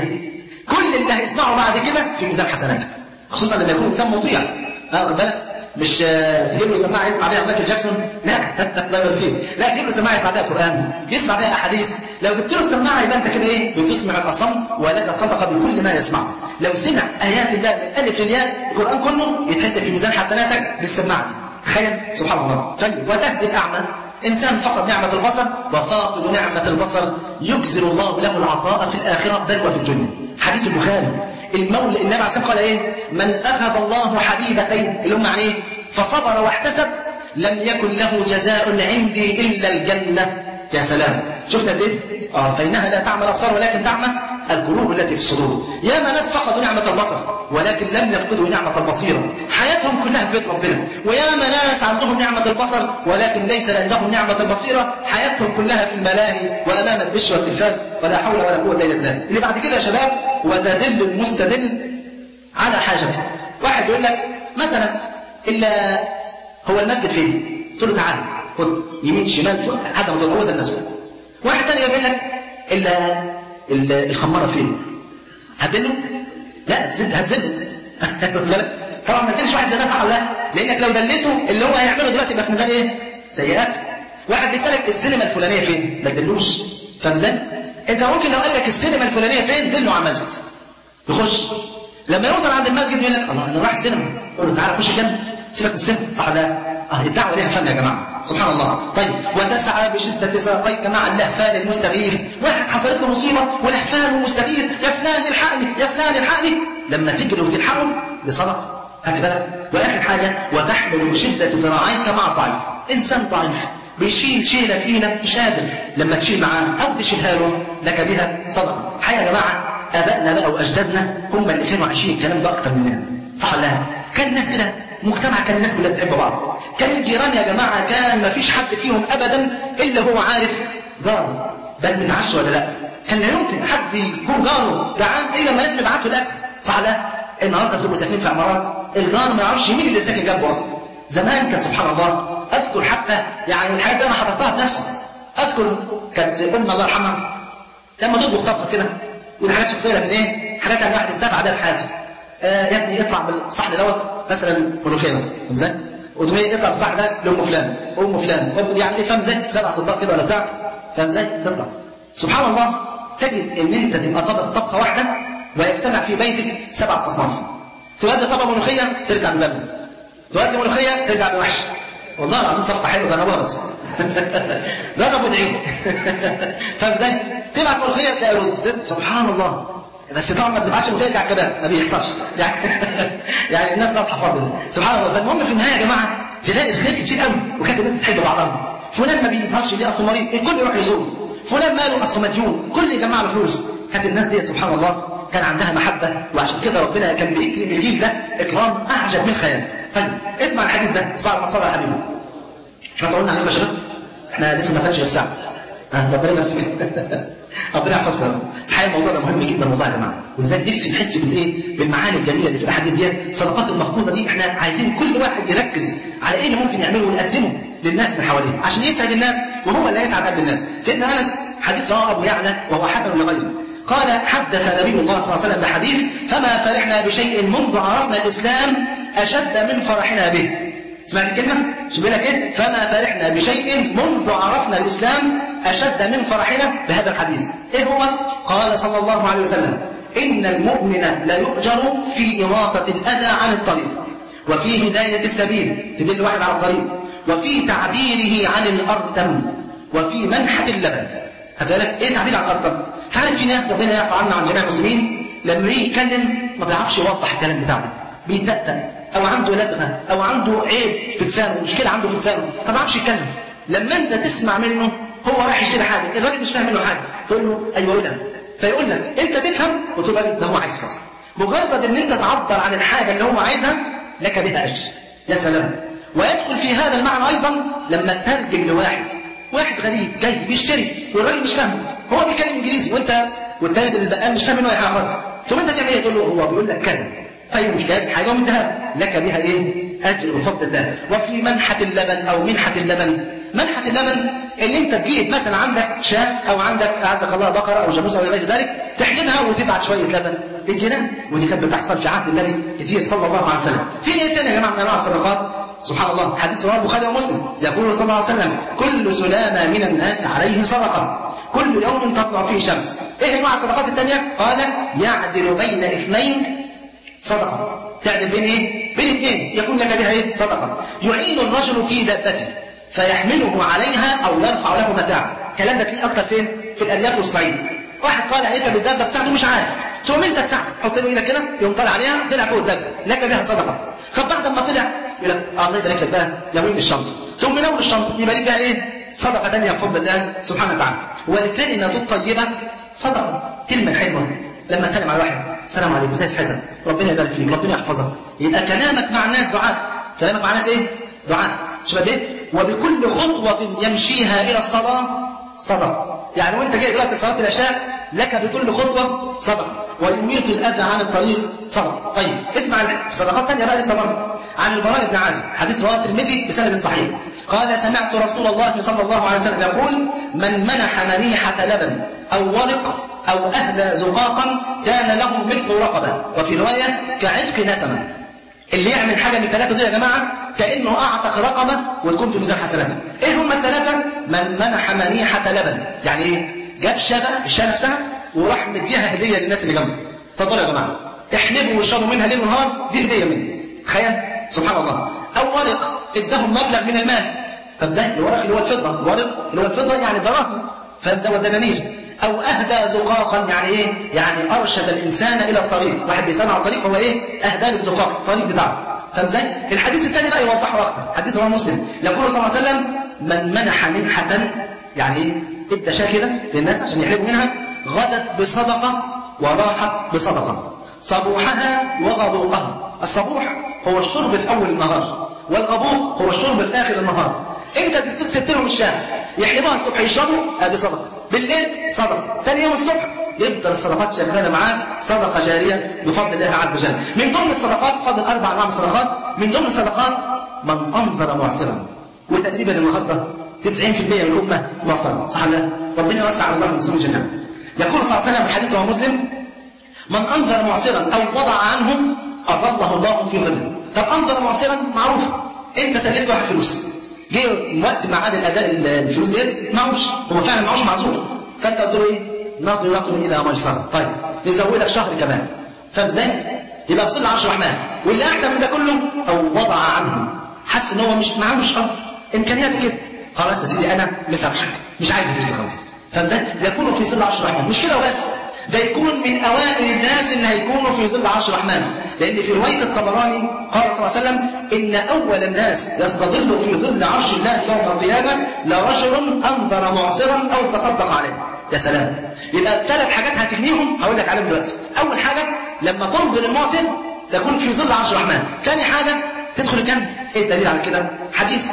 كل اللي هيسمعه بعد كده في ميزان حسناتك خصوصا لما يكون انسان مطيع اه واخد بالك مش تجيب له سماعه يسمع بيها مايكل جاكسون لا الله يبارك فيك لا تجيب له سماعه يسمع بيها قران يسمع بيها احاديث لو جبت له السماعه يبقى انت كده ايه بتسمع الاصم ولك صدقه بكل ما يسمع لو سمع ايات الله من الف للياء القران كله يتحسب في ميزان حسناتك بالسماعه دي تخيل سبحان الله طيب وتهدي الاعمى إنسان فقد نعمة البصر وفاقد نعمة البصر يجزل الله له العطاء في الآخرة بل وفي الدنيا حديث البخاري المولى النبي عليه الصلاة قال إيه من أخذ الله حبيبتين اللي هم يعني إيه فصبر واحتسب لم يكن له جزاء عندي إلا الجنة يا سلام شفت قد إيه؟ آه فإنها لا تعمى الأبصار ولكن تعمى القلوب التي في الصدور يا ما ناس فقدوا نعمة البصر ولكن لم يفقدوا نعمة البصيرة حياتهم كلها في بيت ربنا ويا ما ناس عندهم نعمة البصر ولكن ليس عندهم نعمة البصيرة حياتهم كلها في الملاهي وأمام الدش والتلفاز ولا حول ولا قوة إلا بالله اللي بعد كده يا شباب وتدل المستدل على حاجته واحد يقول لك مثلا إلا هو المسجد فين؟ تقول له تعالى خد يمين شمال فوق عدم هو ده المسجد واحد ثاني يقول لك إلا الخمارة فين؟ هتدله؟ لا هتزله طبعا ما تدلش واحد زي ده صح ولا لا؟ لانك لو دليته اللي هو هيعمله دلوقتي يبقى في ميزان ايه؟ سيئات. واحد بيسالك السينما الفلانيه فين؟ ما تدلوش. فاهم ازاي؟ انت ممكن لو قال لك السينما الفلانيه فين؟ دله على المسجد. يخش. لما يوصل عند المسجد يقول لك الله انا رايح السينما. قول له تعالى خش الجنه. سيبك من السينما صح ولا لا؟ اه الدعوه ليها فن يا جماعه سبحان الله طيب وتسعى بشده ساقيك مع اللهفان المستغيث واحد حصلت له مصيبه ولهفان ومستغيث يا فلان الحقني يا فلان الحقني لما تجري وتلحقه بصدقه هات بالك واخر حاجه وتحمل بشده ذراعيك مع الضعيف انسان ضعيف بيشيل شيله ثقيله مش قادر لما تشيل معاه او تشيلها له لك بها صدقه الحقيقه يا جماعه ابائنا بقى واجدادنا هم اللي كانوا عايشين الكلام ده اكتر مننا صح ولا لا؟ كان الناس كده مجتمع كان الناس كلها بتحب بعض كان الجيران يا جماعة كان ما فيش حد فيهم أبدا إلا هو عارف جاره بل متعشى ولا لا كان لا يمكن حد يكون جاره جعان إلا لما لازم يبعت له الأكل صح لا النهارده بتبقوا ساكنين في عمارات الجار ما يعرفش مين اللي ساكن جنبه أصلا زمان كان سبحان الله أذكر حتى يعني الحاجات دي أنا حضرتها بنفسي أذكر كانت أمنا الله يرحمها لما تطبخ طبخ كده ودي حاجات شخصية لكن إيه حاجات يعني الواحد انتفع عليها في حياته آه يا ابني اطلع بالصحن دوت مثلا ملوخيه مثلا ازاي؟ وتقوم اطلع بالصحن ده لام فلان ام فلان يعني ايه فاهم ازاي؟ سبع اطباق كده ولا بتاع فاهم ازاي؟ تطلع سبحان الله تجد ان انت تبقى طبق طبقه واحده ويجتمع في بيتك سبع اصناف تودي طبق ملوخيه ترجع بلبن تودي ملوخيه ترجع بوحش والله العظيم صفقه حلوه جربوها بس جرب وادعي فاهم ازاي؟ تبعت ملوخيه تلاقي رز سبحان الله بس طبعا ما تبعتش ملوخيه ترجع كباب ما بيحصلش يعني يعني الناس ناصحه فاضل سبحان الله فالمهم في النهايه يا جماعه تلاقي الخير كتير قوي وكانت الناس بتحب بعضها فلان ما بيظهرش ليه اصله مريض الكل يروح يزوره فلان ماله اصله مديون الكل يجمع له فلوس كانت الناس ديت سبحان الله كان عندها محبه وعشان كده ربنا كان بيكرم الجيل ده اكرام اعجب من الخيال طيب اسمع الحديث ده صلى الله عليه وسلم احنا طولنا عليكم يا شباب احنا لسه ما فاتش غير ساعه ربنا ربنا يحفظنا صحيح الموضوع ده مهم جدا والله يا جماعه ولذلك نفسي نحس بالايه بالمعاني الجميله اللي في الاحاديث ديت الصدقات المفقوده دي احنا عايزين كل واحد يركز على ايه اللي ممكن يعمله ويقدمه للناس من حواليه عشان يسعد الناس وهو اللي يسعد قلب الناس سيدنا انس حديث رواه ابو يعلى وهو حسن لغيره قال حدث نبي الله صلى الله عليه وسلم بحديث فما فرحنا بشيء منذ عرفنا الاسلام اشد من فرحنا به سمعت الكلمة؟ شو بيقول لك ايه؟ فما فرحنا بشيء منذ عرفنا الإسلام أشد من فرحنا بهذا الحديث. إيه هو؟ قال صلى الله عليه وسلم: إن المؤمن ليؤجر في إماطة الأذى عن الطريق، وفي هداية السبيل، تدل واحد على الطريق، وفي تعبيره عن الأرتم، وفي منحة اللبن خد بالك ايه تعبير عن الارض تعرف في ناس ربنا يعفو عنا عن جميع المسلمين لما يجي يتكلم ما بيعرفش يوضح الكلام بتاعه بيتأتأ او عنده لدغه او عنده عيب في لسانه مشكله عنده في لسانه ما بيعرفش يتكلم لما انت تسمع منه هو رايح يشتري حاجه الراجل مش فاهم منه حاجه تقول له ايوه قولها فيقول لك انت تفهم وتبقى ده هو عايز كذا مجرد ان انت تعبر عن الحاجه اللي هو عايزها لك بها اجر يا سلام ويدخل في هذا المعنى ايضا لما تترجم لواحد واحد غريب جاي بيشتري والراجل مش فاهمه هو بيتكلم انجليزي وانت والتاني البقال مش فاهم منه اي حاجه خالص تقوم انت تعمل ايه تقول له هو بيقول لك كذا طيب مش جايب حاجه ومديها لك بها ايه اجر بفضل الله وفي منحه اللبن او منحه اللبن منحه اللبن ان انت تجيب مثلا عندك شاة او عندك اعزك الله بقره او جاموسه او غير ذلك تحلبها وتبعت شويه لبن الجنان ودي كانت بتحصل في عهد النبي كتير صلى الله عليه وسلم في ايه تاني يا جماعه من انواع الصدقات سبحان الله حديث رواه البخاري ومسلم يقول صلى الله عليه وسلم كل سلامه من الناس عليه صدقه كل يوم تطلع فيه شمس ايه انواع الصدقات الثانيه قال يعدل بين اثنين صدقه تعدل بين ايه بين اثنين يكون لك بها ايه صدقه يعين الرجل في دابته فيحمله عليها او يرفع له متاعا الكلام ده فيه اكتر فين في الارياف والصعيد واحد طالع يركب الدابه بتاعته مش عارف تقوم انت تساعده حط له ايدك كده يقوم طالع عليها طلع فوق الدابه لك بها صدقه طب بعد ما طلع يقول لك اه الله يبارك لك بقى ناويين الشنطه تقوم منور الشنطه يبقى لك بقى ايه صدقه ثانيه بفضل الله سبحانه وتعالى والكلمه الطيبه صدقه كلمه حلوه لما تسلم على واحد السلام عليكم ازي صحتك ربنا يبارك فيك ربنا يحفظك يبقى كلامك مع الناس دعاء كلامك مع الناس ايه دعاء شوف قد ايه وبكل خطوه يمشيها الى الصلاه صدقه يعني وانت جاي دلوقتي صلاه العشاء لك بكل خطوه صدقه ويميت الاذى عن الطريق صدقه طيب اسمع صدقات ثانيه بقى لسه برضه عن البراء بن عازب حديث رواه الترمذي بسند صحيح قال سمعت رسول الله صلى الله عليه وسلم يقول من منح منيحه لبن او ورق أو أهدى زقاقا كان له مثل رقبة وفي رواية كعتق نسمة اللي يعمل حاجة من الثلاثة دول يا جماعة كأنه أعتق رقبة وتكون في ميزان حسناته إيه هم الثلاثة من منح منيحة لبن يعني إيه جاب شغلة الشاة نفسها وراح مديها هدية للناس اللي جنبه اتفضلوا يا جماعة احلبوا واشربوا منها ليل ونهار دي هدية مني تخيل سبحان الله أو ورق ادهم مبلغ من المال طب زي الورق اللي هو الفضة الورق اللي هو الفضة يعني دراهم فزود دنانير أو أهدى زقاقا يعني إيه؟ يعني أرشد الإنسان إلى الطريق، واحد بيسمع على الطريق هو إيه؟ أهدى الزقاق، الطريق بتاعه. فاهم إزاي؟ الحديث الثاني بقى يوضحه أكثر، حديث رواه مسلم، يقول صلى الله عليه وسلم: من منح منحة يعني إيه؟ ادى شاة كده للناس عشان يحلبوا منها غدت بصدقة وراحت بصدقة. صبوحها وغبوقها، الصبوح هو الشرب في أول النهار، والغبوق هو الشرب في آخر النهار. انت سبت لهم الشاه يحلبوها الصبح يشربوا ادي صدقه بالليل صدقه ثاني يوم الصبح يفضل الصدقات شغاله معاه صدقه جاريه بفضل الله عز وجل من ضمن الصدقات فضل اربع انواع الصدقات من ضمن الصدقات من انظر معصرا وتقريبا النهارده 90% من الامه معصره صح ولا ربنا يوسع رزق المسلمين جميعا يقول صلى الله عليه وسلم في حديث رواه مسلم من انظر معصرا او وضع عنه اظله الله في ظله طب انظر معصرا معروف انت سلفت واحد فلوس جه وقت ميعاد الاداء الفلوس ديت معوش هو فعلا معوش معذور فانت قلت له ايه؟ نظر نظر الى ميسره طيب نزودك شهر كمان فاهم ازاي؟ يبقى بصل عرش الرحمن واللي احسن من ده كله او وضع عنه حس ان هو مش معهوش خالص امكانياته كده خلاص يا سيدي انا مسامحك مش عايز فلوس خالص فاهم ازاي؟ يكون في ظل عرش الرحمن مش كده وبس ده يكون من اوائل الناس اللي هيكونوا في ظل عرش الرحمن لان في روايه الطبراني قال صلى الله عليه وسلم ان اول الناس يستظل في ظل عرش الله يوم القيامه لرجل انظر معصرا او تصدق عليه يا سلام يبقى الثلاث حاجات هتغنيهم هقول لك عليهم دلوقتي اول حاجه لما تنظر المعصر تكون في ظل عرش الرحمن ثاني حاجه تدخل الجنه ايه الدليل على كده حديث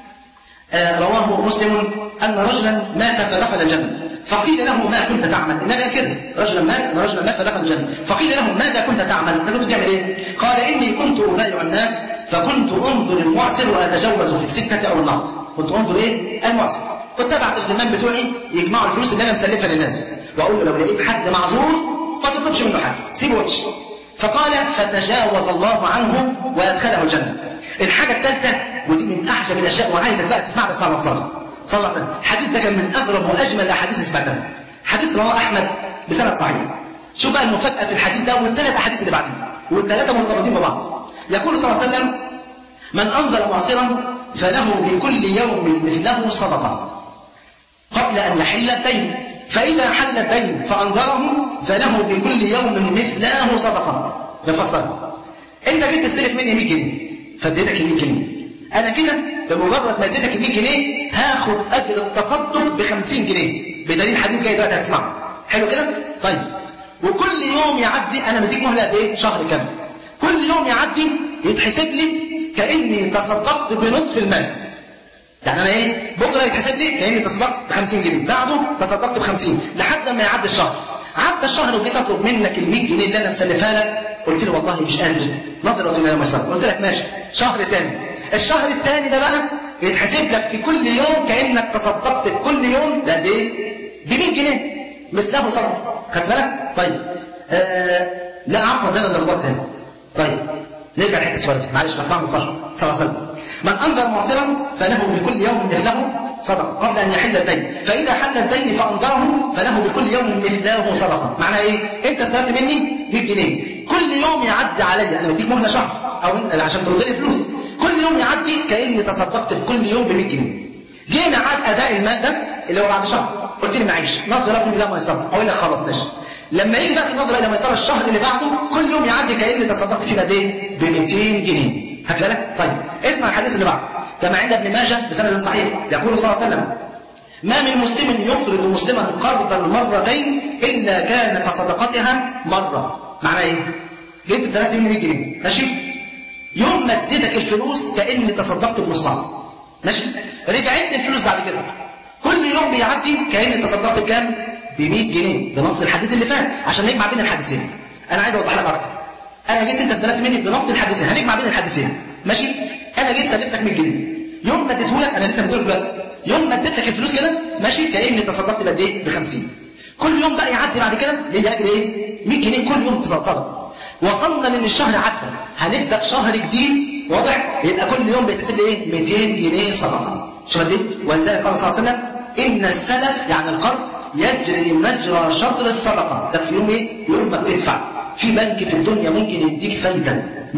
آه رواه مسلم ان رجلا مات فدخل الجنه فقيل له ما كنت تعمل النبي كده رجلا مات رجلا مات فدخل الجنه فقيل له ماذا كنت تعمل انت كنت تعمل ايه قال اني كنت ابايع الناس فكنت انظر المعسر واتجوز في السكه او النهر كنت انظر ايه المعسر كنت ابعت الغمام بتوعي يجمعوا الفلوس اللي انا مسلفها للناس واقول له لو لقيت حد معذور ما تطلبش منه حاجه سيبه وش فقال فتجاوز الله عنه وادخله الجنه الحاجه الثالثه ودي من اعجب الاشياء وعايزك بقى تسمع تسمع مقصدها صلى الله عليه وسلم الحديث ده كان من اغرب واجمل الاحاديث اللي سمعتها حديث رواه احمد بسند صحيح شوف بقى المفاجاه في الحديث ده والثلاث احاديث اللي بعدين والثلاثه مرتبطين ببعض يقول صلى الله عليه وسلم من انظر معصرا فله بكل يوم مثله صدقه قبل أن يحل الدين فإذا حل الدين فأنظره فله بكل يوم مثلاه صدقة نفسرها أنت جيت تستلف مني 100 جنيه فاديتك ال 100 جنيه أنا كده بمجرد ما اديتك ال 100 جنيه هاخد أجر التصدق ب 50 جنيه بدليل حديث جاي دلوقتي هتسمعه حلو كده؟ طيب وكل يوم يعدي أنا مديك مهلة قد إيه؟ شهر كامل كل يوم يعدي يتحسب لي كأني تصدقت بنصف المال يعني انا ايه بكره يتحسب لي كاني تصدقت ب 50 جنيه بعده تصدقت ب 50 لحد ما يعدي الشهر عدى الشهر وجيت اطلب منك ال 100 جنيه اللي انا مسلفها لك قلت لي والله مش قادر نظرة الى ما قلت لك ماشي شهر تاني الشهر الثاني ده بقى يتحسب لك في كل يوم كانك تصدقت بكل يوم بقد ايه ب 100 جنيه مثله صدقه خدت بالك طيب آه لا عفوا ده انا اللي غلطت هنا طيب نرجع لحته السؤال دي معلش بسمع من صلى الله عليه وسلم من انذر معصرا فله بكل يوم مثله صدقه قبل ان يحل الدين فاذا حل الدين فانذره فله بكل يوم مثله صدقه معنى ايه انت استلفت مني 100 جنيه كل يوم يعدي عليا انا بديك مهله شهر او عشان ترد لي فلوس كل يوم يعدي كاني تصدقت في كل يوم ب 100 جنيه جه ميعاد اداء المال ده اللي هو بعد شهر قلت لي معيش نظره الى ما يسر اقول لك خلاص ماشي لما يجي بقى النظره الى ما يسر الشهر اللي بعده كل يوم يعدي كاني تصدقت فيه قد ايه ب 200 جنيه هات بالك طيب اسمع الحديث اللي بعده كما عند ابن ماجه بسند صحيح يقول صلى الله عليه وسلم ما من مسلم يقرض مسلما قرضا مرتين الا كان كصدقتها مره معناه ايه جبت 3 مني 100 جنيه ماشي يوم ما اديتك الفلوس كاني تصدقت بنصها ماشي رجعت الفلوس بعد كده كل يوم بيعدي كاني تصدقت بكام ب 100 جنيه بنص الحديث اللي فات عشان نجمع بين الحديثين انا عايز اوضح لك اكتر انا جيت انت استلفت مني بنص الحديثين هنجمع بين الحديثين ماشي انا جيت سلفتك 100 جنيه يوم ما اديته لك انا لسه مديله دلوقتي يوم ما اديت لك الفلوس كده ماشي كاني تصدقت بقد ايه ب 50 كل يوم بقى يعدي بعد كده ليه اجر ايه 100 جنيه كل يوم تصدق وصلنا لان الشهر عدى هنبدا شهر جديد واضح يبقى كل يوم بيتحسب لي ايه 200 جنيه صدقه شوف قد ايه ولذلك قال صلى الله عليه وسلم ان السلف يعني القرض يجري مجرى شطر الصدقه ده في يوم ايه يوم ما بتدفع في بنك في الدنيا ممكن يديك فايده 200%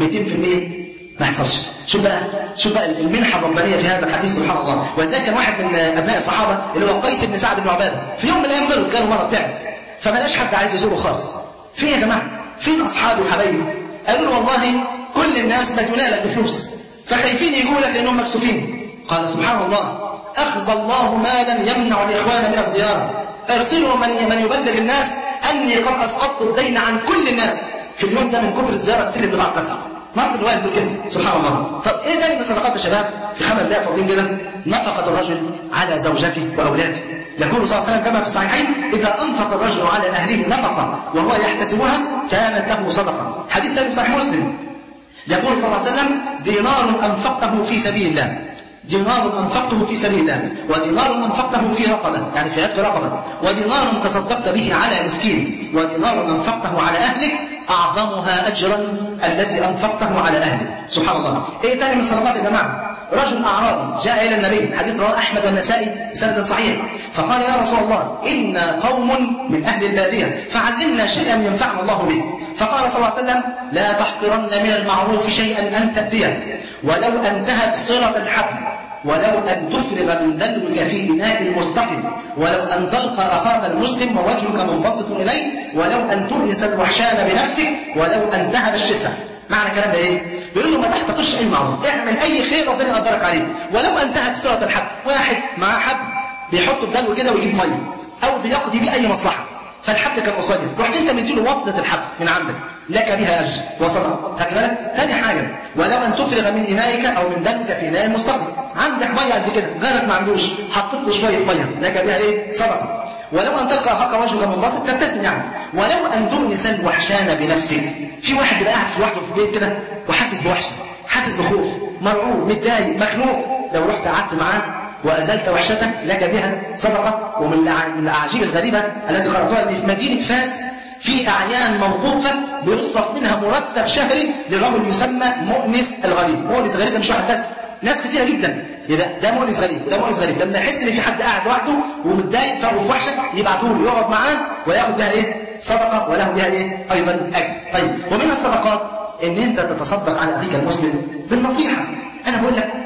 ما يحصلش شوف بقى شوف بقى المنحه الربانيه في هذا الحديث سبحان الله ولذلك كان واحد من ابناء الصحابه اللي هو قيس بن سعد بن عباده في يوم من الايام مرض جاله مرض تعب فما لقاش حد عايز يزوره خالص فين يا جماعه فين اصحابي وحبايبي قالوا له والله كل الناس مديونه لك بفلوس فخايفين يجوا لك لانهم مكسوفين قال سبحان الله اخزى الله مالا يمنع الاخوان من الزياره ارسلوا من من يبلغ الناس اني قد اسقطت الدين عن كل الناس في اليوم ده من كتر الزياره السلم بتاع الكسر نص الواحد بيقول كده سبحان الله طب ايه تاني من الصدقات يا شباب في خمس دقائق فاضيين كده نفقه الرجل على زوجته واولاده يقول صلى الله عليه وسلم كما في الصحيحين اذا انفق الرجل على اهله نفقه وهو يحتسبها كانت له صدقه حديث ثاني في صحيح مسلم يقول صلى الله عليه وسلم دينار انفقته في سبيل الله دينار انفقته في سبيل الله ودينار انفقته في رقبه يعني في عتق رقبه ودينار تصدقت به على مسكين ودينار انفقته على اهلك اعظمها اجرا الذي انفقته على اهلك سبحان الله ايه تاني من الصدقات يا جماعه رجل اعرابي جاء الى النبي حديث رواه احمد والنسائي بسند صحيح فقال يا رسول الله انا قوم من اهل الباديه فعلمنا شيئا ينفعنا الله به فقال صلى الله عليه وسلم لا تحقرن من المعروف شيئا ان تاتيه ولو انتهت صله الحبل ولو أن تفرغ من دلوك في إناء مستقل ولو أن تلقى أخاك المسلم ووجهك منبسط إليه ولو أن تؤنس الوحشان بنفسك ولو أن تهب الشسع معنى الكلام ده ايه؟ بيقول له ما تحتقرش اي معروف، اعمل اي خير ربنا يقدرك عليه، ولو انتهت صله الحب، واحد معاه حب بيحطه في دلو كده ويجيب ميه، او بيقضي بيه اي مصلحه، فالحبل كان قصير، رحت انت مديله وصله الحبل من عندك، لك بها اجر وصدقه، خدت بالك؟ ثاني حاجه ولو ان تفرغ من انائك او من دلوك في اناء مستقبل، عندك ميه قد كده، جارك ما عندوش، حطيت له شويه ميه، لك بها ايه؟ صدقه. ولو ان تلقى اخاك وجهك منبسط تبتسم يعني ولو ان تؤنس الوحشان بنفسك في واحد بيبقى قاعد في لوحده في البيت كده وحاسس بوحشه حاسس بخوف مرعوب متضايق مخنوق لو رحت قعدت معاه وازلت وحشتك لك بها صدقه ومن الاعاجيب الغريبه التي قراتها ان في مدينه فاس في اعيان موقوفه بيصرف منها مرتب شهري لرجل يسمى مؤنس الغريب مؤنس الغريب ده مش واحد بس ناس كتيره جدا يبقى ده مؤنس غريب وده مؤنس غريب لما يحس ان في حد قاعد لوحده ومتضايق فهو وحشه يبعتوا له يقعد معاه وياخد بها ايه؟ صدقه وله بها ايه؟ ايضا اجر. طيب ومن الصدقات ان انت تتصدق على اخيك المسلم بالنصيحه. انا بقول لك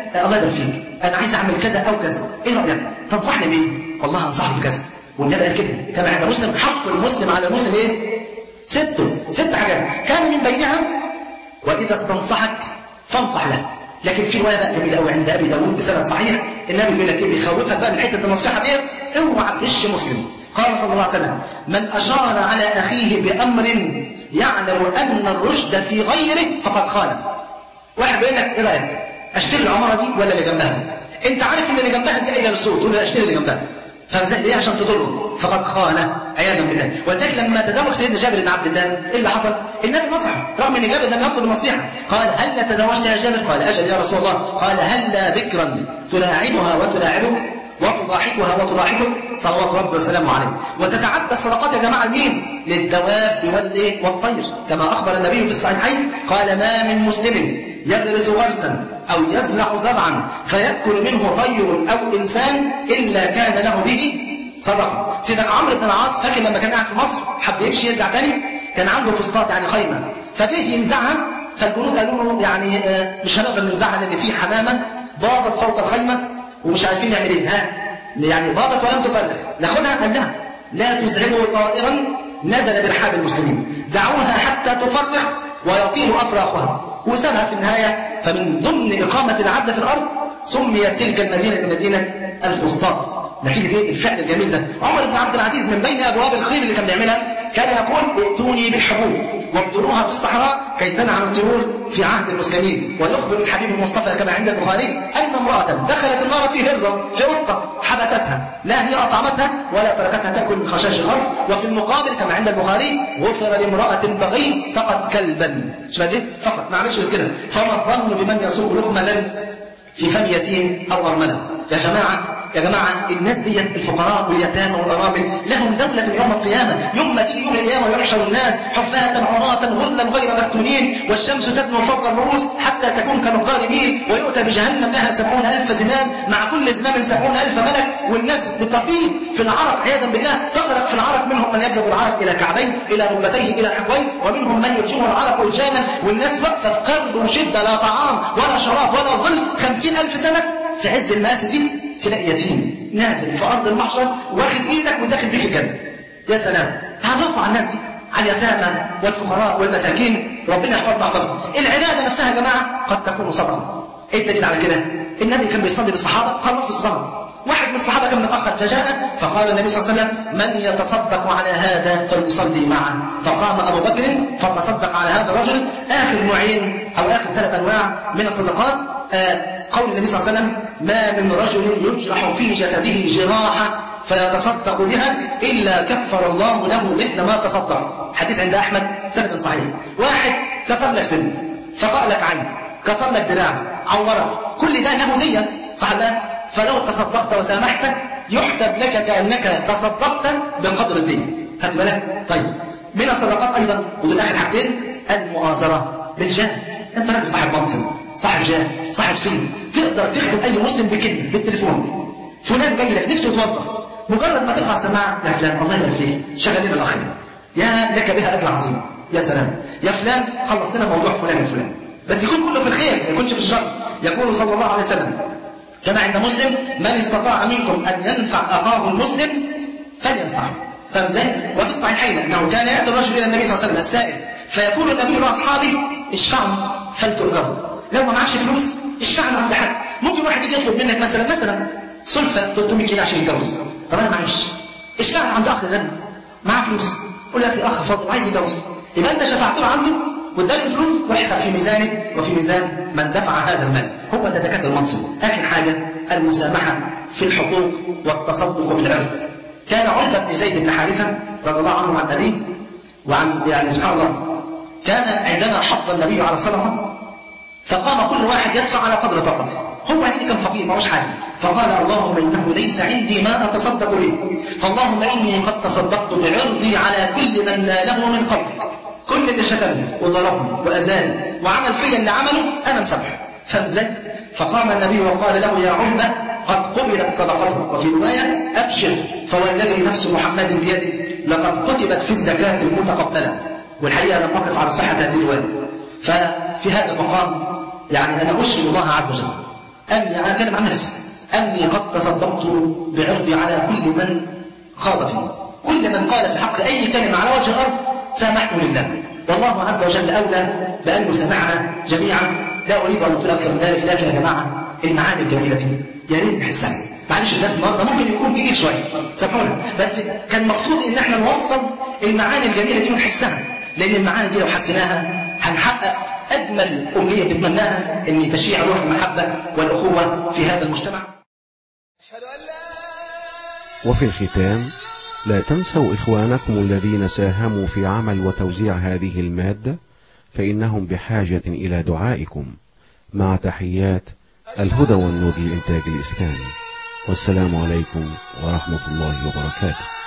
آه الله يبارك فيك انا عايز اعمل كذا او كذا ايه رايك تنصحني بايه والله انصحك بكذا والنبي قال كده كما عند مسلم حق المسلم على المسلم ايه ست ست حاجات كان من بينها واذا استنصحك فانصح له لكن في روايه بقى جميله قوي عند ابي داوود بسند صحيح النبي بيقول لك ايه بيخوفك بقى من حته النصيحه ديت اوعى تغش مسلم قال صلى الله عليه وسلم من اشار على اخيه بامر يعلم ان الرشد في غيره فقد خان واحد بيقول لك ايه رايك اشتري العماره دي ولا اللي جنبها انت عارف ان اللي جنبها دي قايله بالسوق تقول له اشتري اللي جنبها فازاي ليه عشان تضره فقد خان عياذا بالله ولذلك لما تزوج سيدنا جابر بن عبد الله ايه اللي حصل النبي نصحه رغم ان جابر لم يطلب النصيحه قال هل تزوجت يا جابر قال اجل يا رسول الله قال هل ذكرا تلاعبها وتلاعبك وتضاحكها وتضاحكك صلوات ربي وسلامه عليه وتتعدى الصدقات يا جماعه لمين للدواب والايه والطير كما اخبر النبي في الصحيحين قال ما من مسلم يغرس غرسا او يزرع زرعا فياكل منه طير او انسان الا كان له به صدقه سيدنا عمرو بن العاص فاكر لما كان قاعد في مصر حب يمشي يرجع تاني كان عنده فسطاط يعني خيمه فجه ينزعها فالجنود قالوا له يعني آه مش هنقدر ننزعها لان في حمامه باضت فوق الخيمه ومش عارفين نعمل ايه ها يعني باضت ولم تفرغ ناخدها قال لها لا تزعجوا طائرا نزل برحاب المسلمين دعوها حتى تفرغ ويطير افراخها وسابها في النهايه فمن ضمن اقامه العدل في الارض سميت تلك المدينه بمدينه الفسطاط نتيجه ايه الفعل الجميل ده عمر بن عبد العزيز من بين ابواب الخير اللي كان بيعملها كان يقول ائتوني بالحبوب وابدروها في الصحراء كي تنعم الطيور في عهد المسلمين ويخبر الحبيب المصطفى كما عند البخاري ان امراه دخلت النار في هره في رقه حبستها لا هي اطعمتها ولا تركتها تاكل من خشاش الارض وفي المقابل كما عند البخاري غفر لامراه بغي سقط كلبا شبه دي فقط ما عملش كده فما الظن بمن يسوق لقمه في فم يتيم او ارمله يا جماعه يا جماعة الناس ديت الفقراء واليتامى والأرامل لهم دولة يوم القيامة يوم ما تيجي يوم القيامة ويحشر الناس حفاة عراة غرلا غير مفتونين والشمس تدنو فوق الرؤوس حتى تكون كالقاربين ويؤتى بجهنم لها سبعون ألف زمام مع كل زمام سبعون ألف ملك والناس بتفيض في العرق عياذا بالله تغرق في العرق منهم من يبلغ العرق إلى كعبيه إلى ركبتيه إلى حقويه ومنهم من يرجمه العرق إلجاما والناس واقفة في قرب وشدة لا طعام ولا شراب ولا ظل خمسين ألف سنة في عز المآسي دي تلاقي يتيم نازل في ارض المحشر واخد ايدك وداخل بيك الجنه يا سلام تعرفوا على الناس دي على اليتامى والفقراء والمساكين ربنا يحفظنا ويحفظهم العباده نفسها يا جماعه قد تكون صدقه ايه الدليل على كده النبي كان بيصلي بالصحابه خلص الصلاه واحد من الصحابه كان متاخر فجاء فقال النبي صلى الله عليه وسلم من يتصدق على هذا فليصلي معه فقام ابو بكر فتصدق على هذا الرجل اخر نوعين او اخر ثلاث انواع من الصدقات آه قول النبي صلى الله عليه وسلم ما من رجل يجرح في جسده جراحة فيتصدق بها إلا كفر الله له مثل ما تصدق حديث عند أحمد سند صحيح واحد كسر لك سن فقال لك عنه كسر لك دراع عورك كل ده له نية صح لا فلو تصدقت وسامحت يحسب لك كأنك تصدقت بقدر الدين خدت بالك طيب من الصدقات أيضا ودول آخر حاجتين المؤازرة بالجاه أنت راجل صاحب منصب صاحب جاه صاحب سن تقدر تخدم اي مسلم بكلمه بالتليفون فلان جاي لك نفسه يتوظف مجرد ما ترفع السماعه يا فلان الله يبارك فيك شغل لنا الاخر يا لك بها اجر عظيم يا سلام يا فلان خلص لنا موضوع فلان وفلان بس يكون كله في الخير ما يكونش في الشر يقول صلى الله عليه وسلم كما عند مسلم من استطاع منكم ان ينفع اخاه المسلم فلينفعه فاهم ازاي؟ وفي الصحيحين انه كان ياتي الرجل الى النبي صلى الله عليه وسلم السائل فيقول النبي لاصحابه اشفعوا فلتؤجروا لو ما معكش فلوس اشفعنا عند حد ممكن واحد يجي يطلب منك مثلا مثلا سلفة 300 جنيه عشان يتجوز طب انا معيش اشفعنا عند اخ غني معاه فلوس قول يا اخي اخ فاضل عايز يتجوز يبقى انت شفعت له عنده واداله الفلوس واحسب في ميزانك وفي ميزان من دفع هذا المال هو ده زكاة المنصب اخر حاجة المسامحة في الحقوق والتصدق بالعرض كان عقبة بن زيد بن حارثة رضي الله عنه عن أبيه وعن يعني سبحان الله كان عندما حض النبي على الصدقة فقام كل واحد يدفع على قدر طاقته هو يعني كان فقير ما حاجه فقال اللهم انه ليس عندي ما اتصدق به فاللهم اني قد تصدقت بعرضي على كل من ناله من خلقك كل اللي شتمني وضربني واذاني وعمل فيا اللي عمله انا مسامحه فازاي فقام النبي وقال له يا عمه قد قبلت صدقته وفي روايه ابشر فوالذي نفس محمد بيده لقد كتبت في الزكاه المتقبله والحقيقه لم اقف على صحه هذه الروايه ففي هذا المقام يعني أنا أشهد الله عز وجل أني أنا أتكلم عن نفسي أني قد تصدقت بعرضي على كل من خاض فيه كل من قال في حق أي كلمة على وجه الأرض سامحته لله والله عز وجل أولى بأن يسامحنا جميعا لا أريد أن أطيل أكثر من ذلك لكن يا جماعة المعاني الجميلة دي يا ريت نحسها معلش الناس النهارده ممكن يكون تقيل شويه سامحونا بس كان مقصود ان احنا نوصل المعاني الجميله دي ونحسها لان المعاني دي لو حسيناها هنحقق اجمل امنيه بنتمناها ان تشيع روح المحبه والاخوه في هذا المجتمع
وفي الختام لا تنسوا إخوانكم الذين ساهموا في عمل وتوزيع هذه المادة فإنهم بحاجة إلى دعائكم مع تحيات الهدى والنور للإنتاج الإسلامي والسلام عليكم ورحمة الله وبركاته